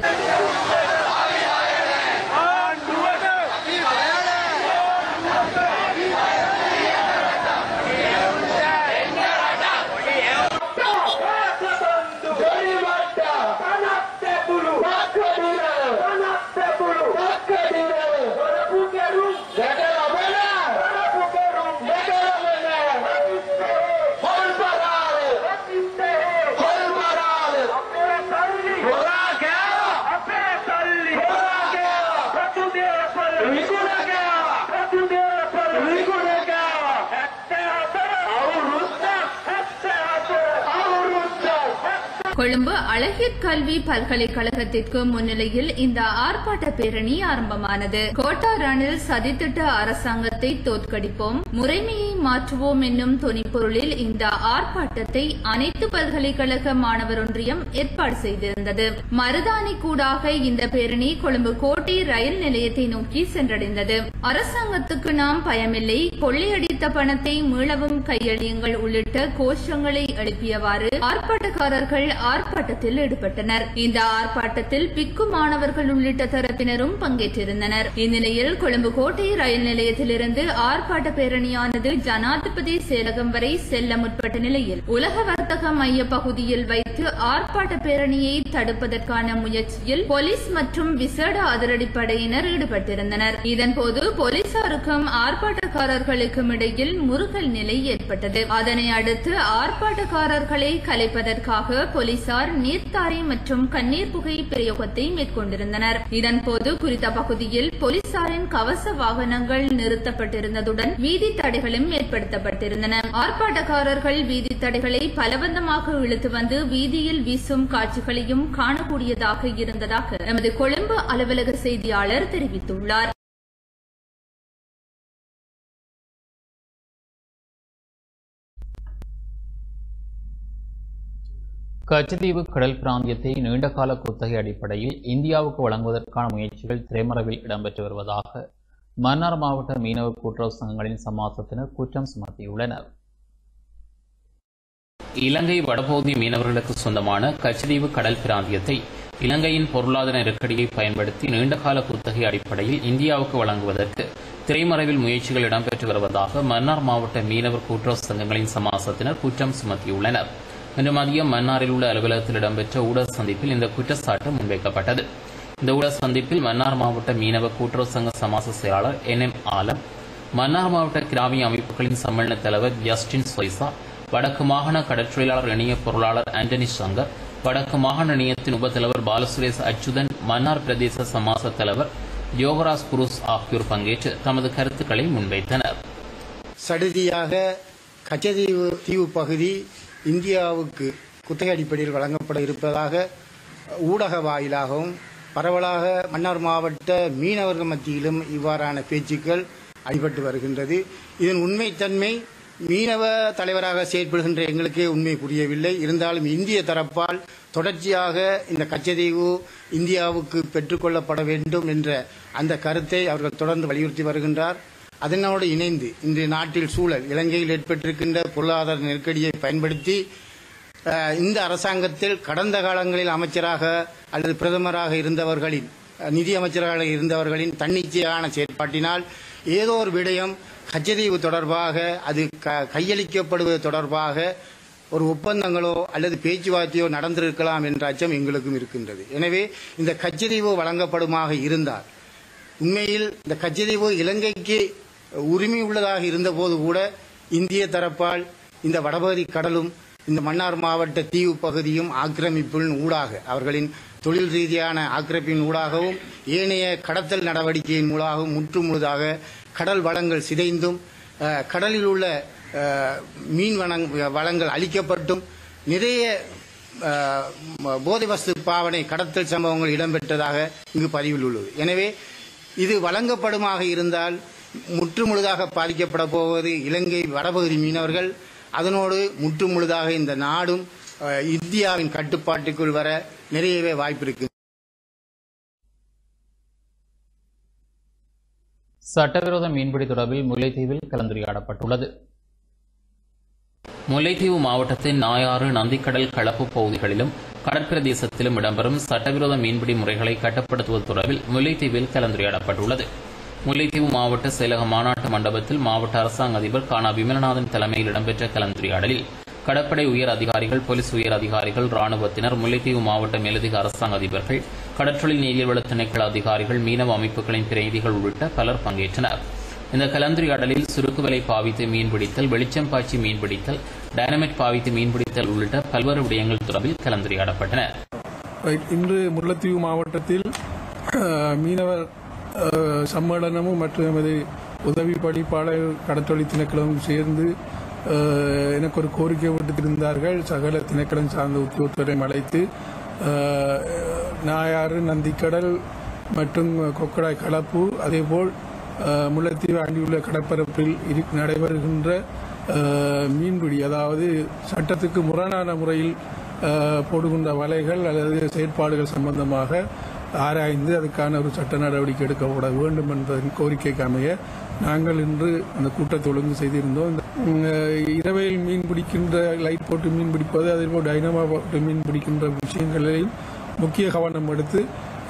கொழும்பு அழகிர் கல்வி பல்கலைக்கழகத்திற்கு முன்னிலையில் இந்த ஆர்ப்பாட்ட பேரணி ஆரம்பமானது கோட்டா ரணில் சதித்திட்ட அரசாங்கத்தை தோற்கடிப்போம் முறைமையை மாற்றுவோம் என்னும் துணிப்பொருளில் இந்த ஆர்ப்பாட்டத்தை அனைத்து பல்கலைக்கழக மாணவர் ஒன்றியம் ஏற்பாடு செய்திருந்தது மருதானி கூடாக இந்த பேரணி கொழும்பு கோட்டை ரயில் நிலையத்தை நோக்கி சென்றடைந்தது அரசாங்கத்துக்கு நாம் பயமில்லை கொள்ளையடித்த பணத்தை மீளவும் கையளியுங்கள் உள்ளிட்ட கோஷங்களை எழுப்பியவாறு ஆர்ப்பாட்டக்காரர்கள் ஆர்ப்பாட்டத்தில் ஈடுபட்டனர் இந்த ஆர்ப்பாட்டத்தில் பிக்கு மாணவர்கள் உள்ளிட்ட தரப்பினரும் பங்கேற்றிருந்தனர் இந்நிலையில் கொழும்பு கோட்டை ரயில் நிலையத்திலிருந்து ஆர்ப்பாட்ட பேரணியானது ஜனாதிபதி செயலகம் வரை செல்ல முற்பட்ட நிலையில் உலக வர்த்தக மைய பகுதியில் வைத்து ஆர்ப்பாட்ட பேரணியை தடுப்பதற்கான முயற்சியில் போலீஸ் மற்றும் விசேட அதிரடிப்படையினர் ஈடுபட்டிருந்தனர் இதன்போது போலீசாருக்கும் ஆர்ப்பாட்டக்காரர்களுக்கும் இடையில் முருகல் நிலை ஏற்பட்டது அதனை அடுத்து ஆர்ப்பாட்டக்காரர்களை கலைப்பதற்காக போலீசார் நீர்த்தாரை மற்றும் கண்ணீர் புகை பிரயோகத்தை மேற்கொண்டிருந்தனர் இதன்போது குறித்த பகுதியில் போலீசாரின் கவச வாகனங்கள் நிறுத்தப்பட்டிருந்ததுடன் வீதி தடைகளும் ஏற்படுத்தப்பட்டிருந்தன ஆர்ப்பாட்டக்காரர்கள் வீதி தடைகளை பலவந்தமாக இழுத்து வந்து வீதியில் வீசும் காட்சிகளையும் காணக்கூடியதாக இருந்ததாக எமது கொழும்பு அலுவலக செய்தியாளர் தெரிவித்துள்ளார் கச்சத்தீவு கடல் பிராந்தியத்தை நீண்டகால குத்தகை அடிப்படையில் இந்தியாவுக்கு வழங்குவதற்கான முயற்சிகள் திரைமறைவில் இடம்பெற்று வருவதாக மன்னார் மாவட்ட மீனவ கூட்டுறவு சங்கங்களின் சமாசத்தினர் குற்றம் சுமத்தியுள்ளனர் இலங்கை வடபகுதி மீனவர்களுக்கு சொந்தமான கச்சதீவு கடல் பிராந்தியத்தை இலங்கையின் பொருளாதார நெருக்கடியை பயன்படுத்தி நீண்டகால குத்தகை அடிப்படையில் இந்தியாவுக்கு வழங்குவதற்கு திரைமறைவில் முயற்சிகள் இடம்பெற்று வருவதாக மன்னார் மாவட்ட மீனவர் கூட்டுறவு சங்கங்களின் சமாசத்தினர் குற்றம் சுமத்தியுள்ளனர் இன்று மதியம் மன்னாரில் உள்ள அலுவலகத்தில் இடம்பெற்ற ஊடக சந்திப்பில் இந்த குற்றச்சாட்டு முன்வைக்கப்பட்டது இந்த ஊடக சந்திப்பில் மன்னார் மாவட்ட மீனவ கூட்டுறவு சங்க சமாச செயலாளர் என் எம் ஆலம் மன்னார் மாவட்ட கிராமிய அமைப்புகளின் சம்மேளன தலைவர் ஜஸ்டின் சொய்சா வடக்கு மாகாண கடற்றொழிலாளர் இணைய பொருளாளர் ஆண்டனி சங்கர் வடக்கு மாகாண இணையத்தின் உபத்தலைவர் பாலசுரேஷ் அச்சுதன் மன்னார் பிரதேச சமாச தலைவர் யோகராஜ் குருஸ் ஆகியோர் பங்கேற்று தமது கருத்துக்களை முன்வைத்தனர் சடுதியாக கச்சதீவு தீவு பகுதி இந்தியாவுக்கு குத்தகை அடிப்படையில் வழங்கப்பட இருப்பதாக ஊடக வாயிலாகவும் பரவலாக மன்னார் மாவட்ட மீனவர்கள் மத்தியிலும் இவ்வாறான பேச்சுக்கள் அடிபட்டு வருகின்றது இதன் உண்மைத்தன்மை மீனவ தலைவராக செயற்படுகின்ற எங்களுக்கே உண்மை புரியவில்லை இருந்தாலும் இந்திய தரப்பால் தொடர்ச்சியாக இந்த கச்சதீவு இந்தியாவுக்கு பெற்றுக்கொள்ளப்பட வேண்டும் என்ற அந்த கருத்தை அவர்கள் தொடர்ந்து வலியுறுத்தி வருகின்றார் அதனோடு இணைந்து இன்று நாட்டில் சூழல் இலங்கையில் ஏற்பட்டிருக்கின்ற பொருளாதார நெருக்கடியை பயன்படுத்தி அஹ், இந்த அரசாங்கத்தில் கடந்த காலங்களில் அமைச்சராக அல்லது பிரதமராக இருந்தவர்களின் அஹ், நிதி அமைச்சராக இருந்தவர்களின் தன்னிச்சையான செயற்பாட்டினால் ஏதோ ஒரு விடயம் கச்சதீவு தொடர்பாக அது க- கையளிக்கப்படுவது தொடர்பாக ஒரு ஒப்பந்தங்களோ அல்லது பேச்சுவார்த்தையோ நடந்திருக்கலாம் என்ற அச்சம் எங்களுக்கும் இருக்கின்றது எனவே இந்த கச்சதீவு வழங்கப்படுமாக இருந்தால் உண்மையில் இந்த கச்சதீவு இலங்கைக்கு உரிமை உள்ளதாக இருந்தபோது கூட இந்திய தரப்பால் இந்த வடபகுதி கடலும் இந்த மன்னார் மாவட்ட தீவு பகுதியும் ஆக்கிரமிப்பின் ஊடாக அவர்களின் தொழில் ரீதியான ஆக்கிரமிப்பின் ஊடாகவும் ஏனைய கடத்தல் நடவடிக்கையின் மூலமாகவும் முற்று முழுதாக கடல் வளங்கள் சிதைந்தும் அஹ், கடலில் உள்ள அஹ், மீன் வளங் வளங்கள் அழிக்கப்பட்டும் நிறைய அஹ், ம- போதை வஸ்து பாவனை கடத்தல் சம்பவங்கள் இடம்பெற்றதாக இங்கு பதிவில் உள்ளது எனவே இது வழங்கப்படுமாக இருந்தால் முற்றுமுழுதாக பாதிக்கப்பட போவது இலங்கை வடபகுதி மீனவர்கள் அதனோடு முற்றுமுழுதாக இந்த நாடும் அஹ், இந்தியாவின் கட்டுப்பாட்டுக்குள் வர நிறையவே வாய்ப்பிருக்கு சட்டவிரோத மீன்பிடி தொடர்பில் முல்லைத்தீவில் கலந்துரையாடப்பட்டுள்ளது முல்லைத்தீவு மாவட்டத்தின் நாயாறு நந்திக்கடல் களப்பு பகுதிகளிலும் கடற்பிரதேசத்திலும் இடம்பெறும் சட்டவிரோத மீன்பிடி முறைகளை கட்டுப்படுத்துவது தொடர்பில் முல்லைத்தீவில் கலந்துரையாடப்பட்டுள்ளது முல்லைத்தீவு மாவட்ட செயலக மாநாட்டு மண்டபத்தில் மாவட்ட அரசாங்க அதிபர் கானா விமலநாதன் தலைமையில் இடம்பெற்ற கலந்துரையாடலில் கடற்படை உயர் அதிகாரிகள் போலீஸ் உயர் அதிகாரிகள் ராணுவத்தினர் முல்லைத்தீவு மாவட்ட மேலதிக அரசாங்க அதிபர்கள் கடற்றொழில் நீர்வள திணைக்கள அதிகாரிகள் மீனவ அமைப்புகளின் பிரதிநிதிகள் உள்ளிட்ட பலர் பங்கேற்றனர் இந்த கலந்துரையாடலில் சுருக்கு வலை பாவித்து மீன்பிடித்தல் வெளிச்சம் பாய்ச்சி மீன்பிடித்தல் டைனமைட் பாவித்து மீன்பிடித்தல் உள்ளிட்ட பல்வேறு விடயங்கள் தொடர்பில் கலந்துரையாடப்பட்டன ரைட். இன்று முல்லைத்தீவு மாவட்டத்தில் அஹ், மீனவர் அஹ், சம்மேளனமும் மற்றும் எமது உதவி படிப்பாளர் கடற்றொழில் திணைக்களமும் சேர்ந்து அஹ், எனக்கு ஒரு கோரிக்கை விடுத்திருந்தார்கள் சகல திணைக்களம் சார்ந்த உத்தியோகத்தரையும் அழைத்து அஹ், நாயாறு நந்திக்கடல் மற்றும் கொக்கடாய் கலப்பு அதேபோல் அஹ், முல்லைத்தீவு அண்டியுள்ள கடற்பரப்பில் இரு- நடைபெறுகின்ற அஹ், மீன்பிடி அதாவது சட்டத்துக்கு முரணான முறையில் அஹ், போடுகின்ற வலைகள் அல்லது செயற்பாடுகள் சம்பந்தமாக ஆராய்ந்து அதுக்கான ஒரு சட்ட நடவடிக்கை எடுக்கப்பட வேண்டும் என்பதன் கோரிக்கைக்கு அமைய நாங்கள் இன்று அந்த கூட்டத்தை ஒழுங்கு செய்திருந்தோம் இந்த, உம், இரவையில் மீன் பிடிக்கின்ற லைட் போட்டு மீன் பிடிப்பது அதேபோல் டைனமா போட்டு மீன் பிடிக்கின்ற விஷயங்களிலும் முக்கிய கவனம் எடுத்து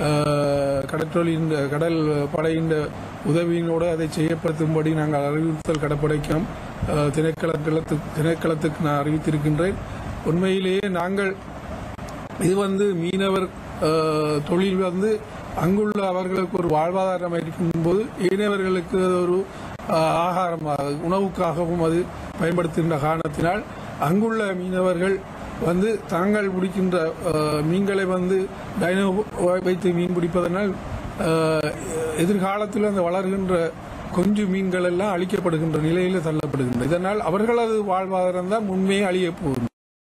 அஹ், கடற்றொழில் கடல் படையின் உதவியினோடு அதை செய்யப்படுத்தும்படி நாங்கள் அறிவுறுத்தல் கடப்படைக்கும் அஹ், திணைக்களத்துக்கு திணைக்களத்துக்கு நான் அறிவித்திருக்கின்றேன் உண்மையிலேயே நாங்கள் இது வந்து மீனவர் அஹ், தொழில் வந்து அங்குள்ள அவர்களுக்கு ஒரு வாழ்வாதாரம் இருக்கும் போது ஏனையவர்களுக்கு அது ஒரு அஹ், ஆகாரமாக உணவுக்காகவும் அது பயன்படுத்துகின்ற காரணத்தினால் அங்குள்ள மீனவர்கள் வந்து தாங்கள் பிடிக்கின்ற அஹ், மீன்களை வந்து டைனோ வைத்து மீன் பிடிப்பதனால் அஹ், எதிர்காலத்தில் அந்த வளர்கின்ற கொஞ்சு மீன்கள் எல்லாம் அழிக்கப்படுகின்ற நிலையில் தள்ளப்படுகின்றன இதனால் அவர்களது வாழ்வாதாரம் தான் முன்மே அழிய போகும்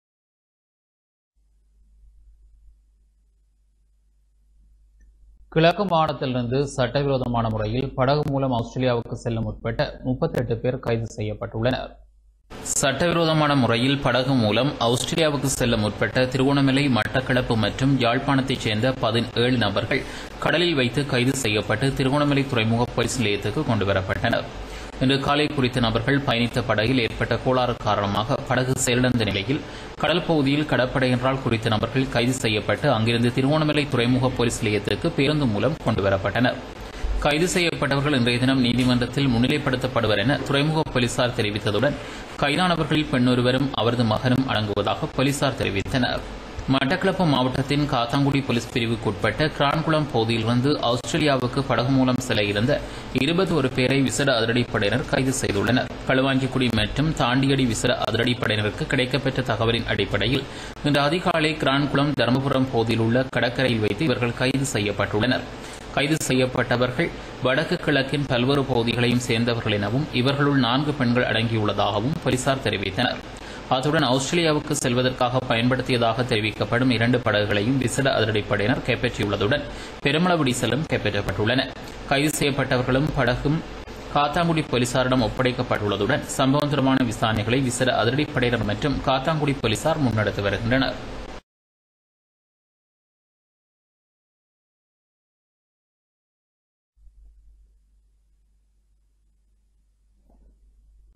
கிழக்கு மாநிலத்திலிருந்து சட்டவிரோதமான முறையில் படகு மூலம் ஆஸ்திரேலியாவுக்கு செல்ல முற்பட்ட முப்பத்தெட்டு பேர் கைது செய்யப்பட்டுள்ளனர் சட்டவிரோதமான முறையில் படகு மூலம் ஆஸ்திரேலியாவுக்கு செல்ல முற்பட்ட திருவோணமலை மட்டக்களப்பு மற்றும் யாழ்ப்பாணத்தைச் சேர்ந்த பதினேழு நபர்கள் கடலில் வைத்து கைது செய்யப்பட்டு திருவோணமலை துறைமுக போலீஸ் நிலையத்துக்கு கொண்டுவரப்பட்டனர் இன்று காலை குறித்த நபர்கள் பயணித்த படகில் ஏற்பட்ட கோளாறு காரணமாக படகு செயலிழந்த நிலையில் கடல் பகுதியில் கடற்படையினரால் குறித்த நபர்கள் கைது செய்யப்பட்டு அங்கிருந்து திருவோணமலை துறைமுக போலீஸ் நிலையத்திற்கு பேருந்து மூலம் கொண்டுவரப்பட்டனர் கைது செய்யப்பட்டவர்கள் இன்றைய தினம் நீதிமன்றத்தில் முன்னிலைப்படுத்தப்படுவர் என துறைமுக போலீசார் தெரிவித்ததுடன் கைதானவர்களில் பெண்ணொருவரும் அவரது மகனும் அடங்குவதாக போலீசார் தெரிவித்தனர் மட்டக்களப்பு மாவட்டத்தின் காத்தாங்குடி போலீஸ் பிரிவுக்குட்பட்ட கிரான்குளம் பகுதியில் வந்து ஆஸ்திரேலியாவுக்கு படகு மூலம் செல்ல இருந்த இருபத்தி ஒரு பேரை விசேட அதிரடிப்படையினர் கைது செய்துள்ளனர் களுவாஞ்சிக்குடி மற்றும் தாண்டியடி விசேட அதிரடிப்படையினருக்கு கிடைக்கப்பெற்ற தகவலின் அடிப்படையில் இன்று அதிகாலை கிரான்குளம் தருமபுரம் பகுதியில் உள்ள கடற்கரையில் வைத்து இவர்கள் கைது செய்யப்பட்டுள்ளனர் கைது செய்யப்பட்டவர்கள் வடக்கு கிழக்கின் பல்வேறு பகுதிகளையும் சேர்ந்தவர்கள் எனவும் இவர்களுள் நான்கு பெண்கள் அடங்கியுள்ளதாகவும் போலீசார் தெரிவித்தனர் அத்துடன் ஆஸ்திரேலியாவுக்கு செல்வதற்காக பயன்படுத்தியதாக தெரிவிக்கப்படும் இரண்டு படகுகளையும் விசேட அதிரடிப்படையினர் கைப்பற்றியுள்ளதுடன் பெருமளவு டீசலும் கைப்பற்றப்பட்டுள்ளன கைது செய்யப்பட்டவர்களும் படகும் காத்தாங்குடி போலீசாரிடம் ஒப்படைக்கப்பட்டுள்ளதுடன் சம்பவம் தொடர்பான விசாரணைகளை விசேட அதிரடிப்படையினர் மற்றும் காத்தாங்குடி போலீசார் முன்னெடுத்து வருகின்றனர்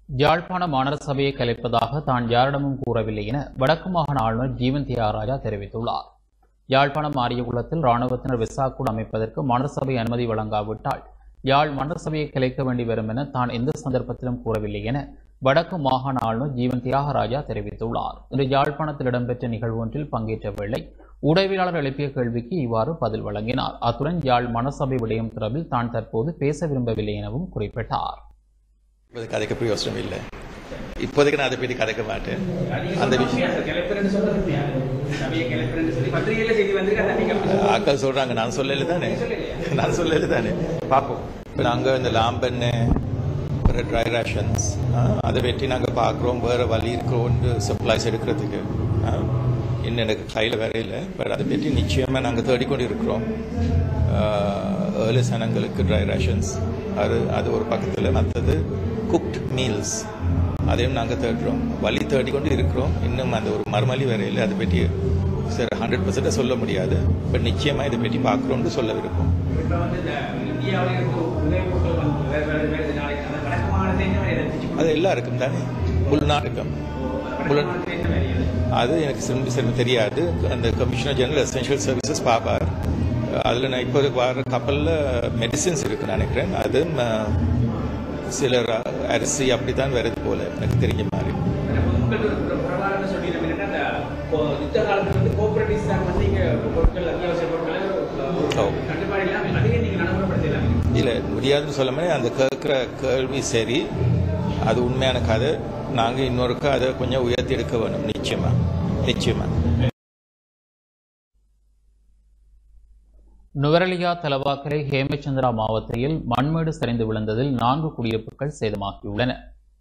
யாழ்ப்பாண மாநகர சபையை கலைப்பதாக தான் யாரிடமும் கூறவில்லை என வடக்கு மாகாண ஆளுநர் ஜீவன் தியாகராஜா தெரிவித்துள்ளார் யாழ்ப்பாணம் மாரியகுளத்தில் இராணுவத்தினர் விசாக்குழு அமைப்பதற்கு மாநகர சபை அனுமதி வழங்காவிட்டால் யாழ் மன்னர் சபையை கிளைக்க வேண்டி வரும் என தான் எந்த சந்தர்ப்பத்திலும் கூறவில்லை என வடக்கு மாகாண ஆளுநர் ஜீவன் தியாகராஜா தெரிவித்துள்ளார் இன்று யாழ்ப்பாணத்தில் இடம்பெற்ற நிகழ்வு ஒன்றில் பங்கேற்ற வேளை உடவியலாளர் எழுப்பிய கேள்விக்கு இவ்வாறு பதில் வழங்கினார் அத்துடன் யாழ் மனசபை விடயம் தொடர்பில் தான் தற்போது பேச விரும்பவில்லை எனவும் குறிப்பிட்டார் இப்போது கதைக்க பிரயோசனம் இல்லை இப்போதைக்கு நான் அதை பற்றி கதைக்க மாட்டேன் அந்த விஷயம் ஆக்கள் சொல்றாங்க நான் சொல்லல தானே நான் சொல்லல தானே பார்ப்போம் இப்போ நாங்கள் இந்த லாம்பன்னு ஒரு ட்ரை ரேஷன்ஸ் அதை வெட்டி நாங்கள் பார்க்குறோம் வேறு வழி இருக்கிறோன்னு சப்ளைஸ் எடுக்கிறதுக்கு ஆ, இன்னும் எனக்கு கையில் வேற இல்லை பட் அதை பற்றி நிச்சயமாக நாங்கள் தேடிக்கொண்டு இருக்கிறோம் ஏழு சனங்களுக்கு ட்ரை ரேஷன்ஸ் அது அது ஒரு பக்கத்தில் மற்றது குக்ட் மீல்ஸ் அதையும் நாங்கள் தேடுறோம் வழி தேடிக்கொண்டு இருக்கிறோம் இன்னும் அந்த ஒரு மறுமொழி வேற இல்லை அதை பற்றி சரி ஹண்ட்ரட் பர்சன்டாக சொல்ல முடியாது பட் நிச்சயமாக இதை பற்றி பார்க்குறோம்னு சொல்ல விருப்பம் அது எல்லாருக்கும் தானே உள்நாட்டுக்கும் உள் அது எனக்கு திரும்பி திரும்ப தெரியாது அந்த கமிஷனர் ஜெனரல் எசென்ஷியல் சர்வீசஸ் பார்ப்பார் அதில் நான் இப்போ வர கப்பலில் மெடிசின்ஸ் இருக்குன்னு நினைக்கிறேன் அது ம, சிலர் அரிசி அப்படி தான் வருது போல எனக்கு தெரிஞ்ச மாதிரி யுத்த காலத்துல வந்து கோஆபரேட்டிவ்ஸ் தான் வந்து இங்க பொருட்கள் அத்தியாவசிய பொருட்களை ஓ. கட்டுப்பாடு இல்லாம அதையே நீங்க நடைமுறைப்படுத்தலாம் இல்லை முடியாதுன்னு சொல்ல முடியாது அந்த கேட்குற கேள்வி சரி அது உண்மையான கதை நாங்கள் இன்னொருக்கா அதை கொஞ்சம் உயர்த்தி எடுக்க வேணும் நிச்சயமா நிச்சயமா நுவரலியா தலவாக்கலை ஹேமச்சந்திரா மாவட்டத்தில் மண்மேடு சரிந்து விழுந்ததில் நான்கு குடியிருப்புகள் சேதமாகியுள்ளன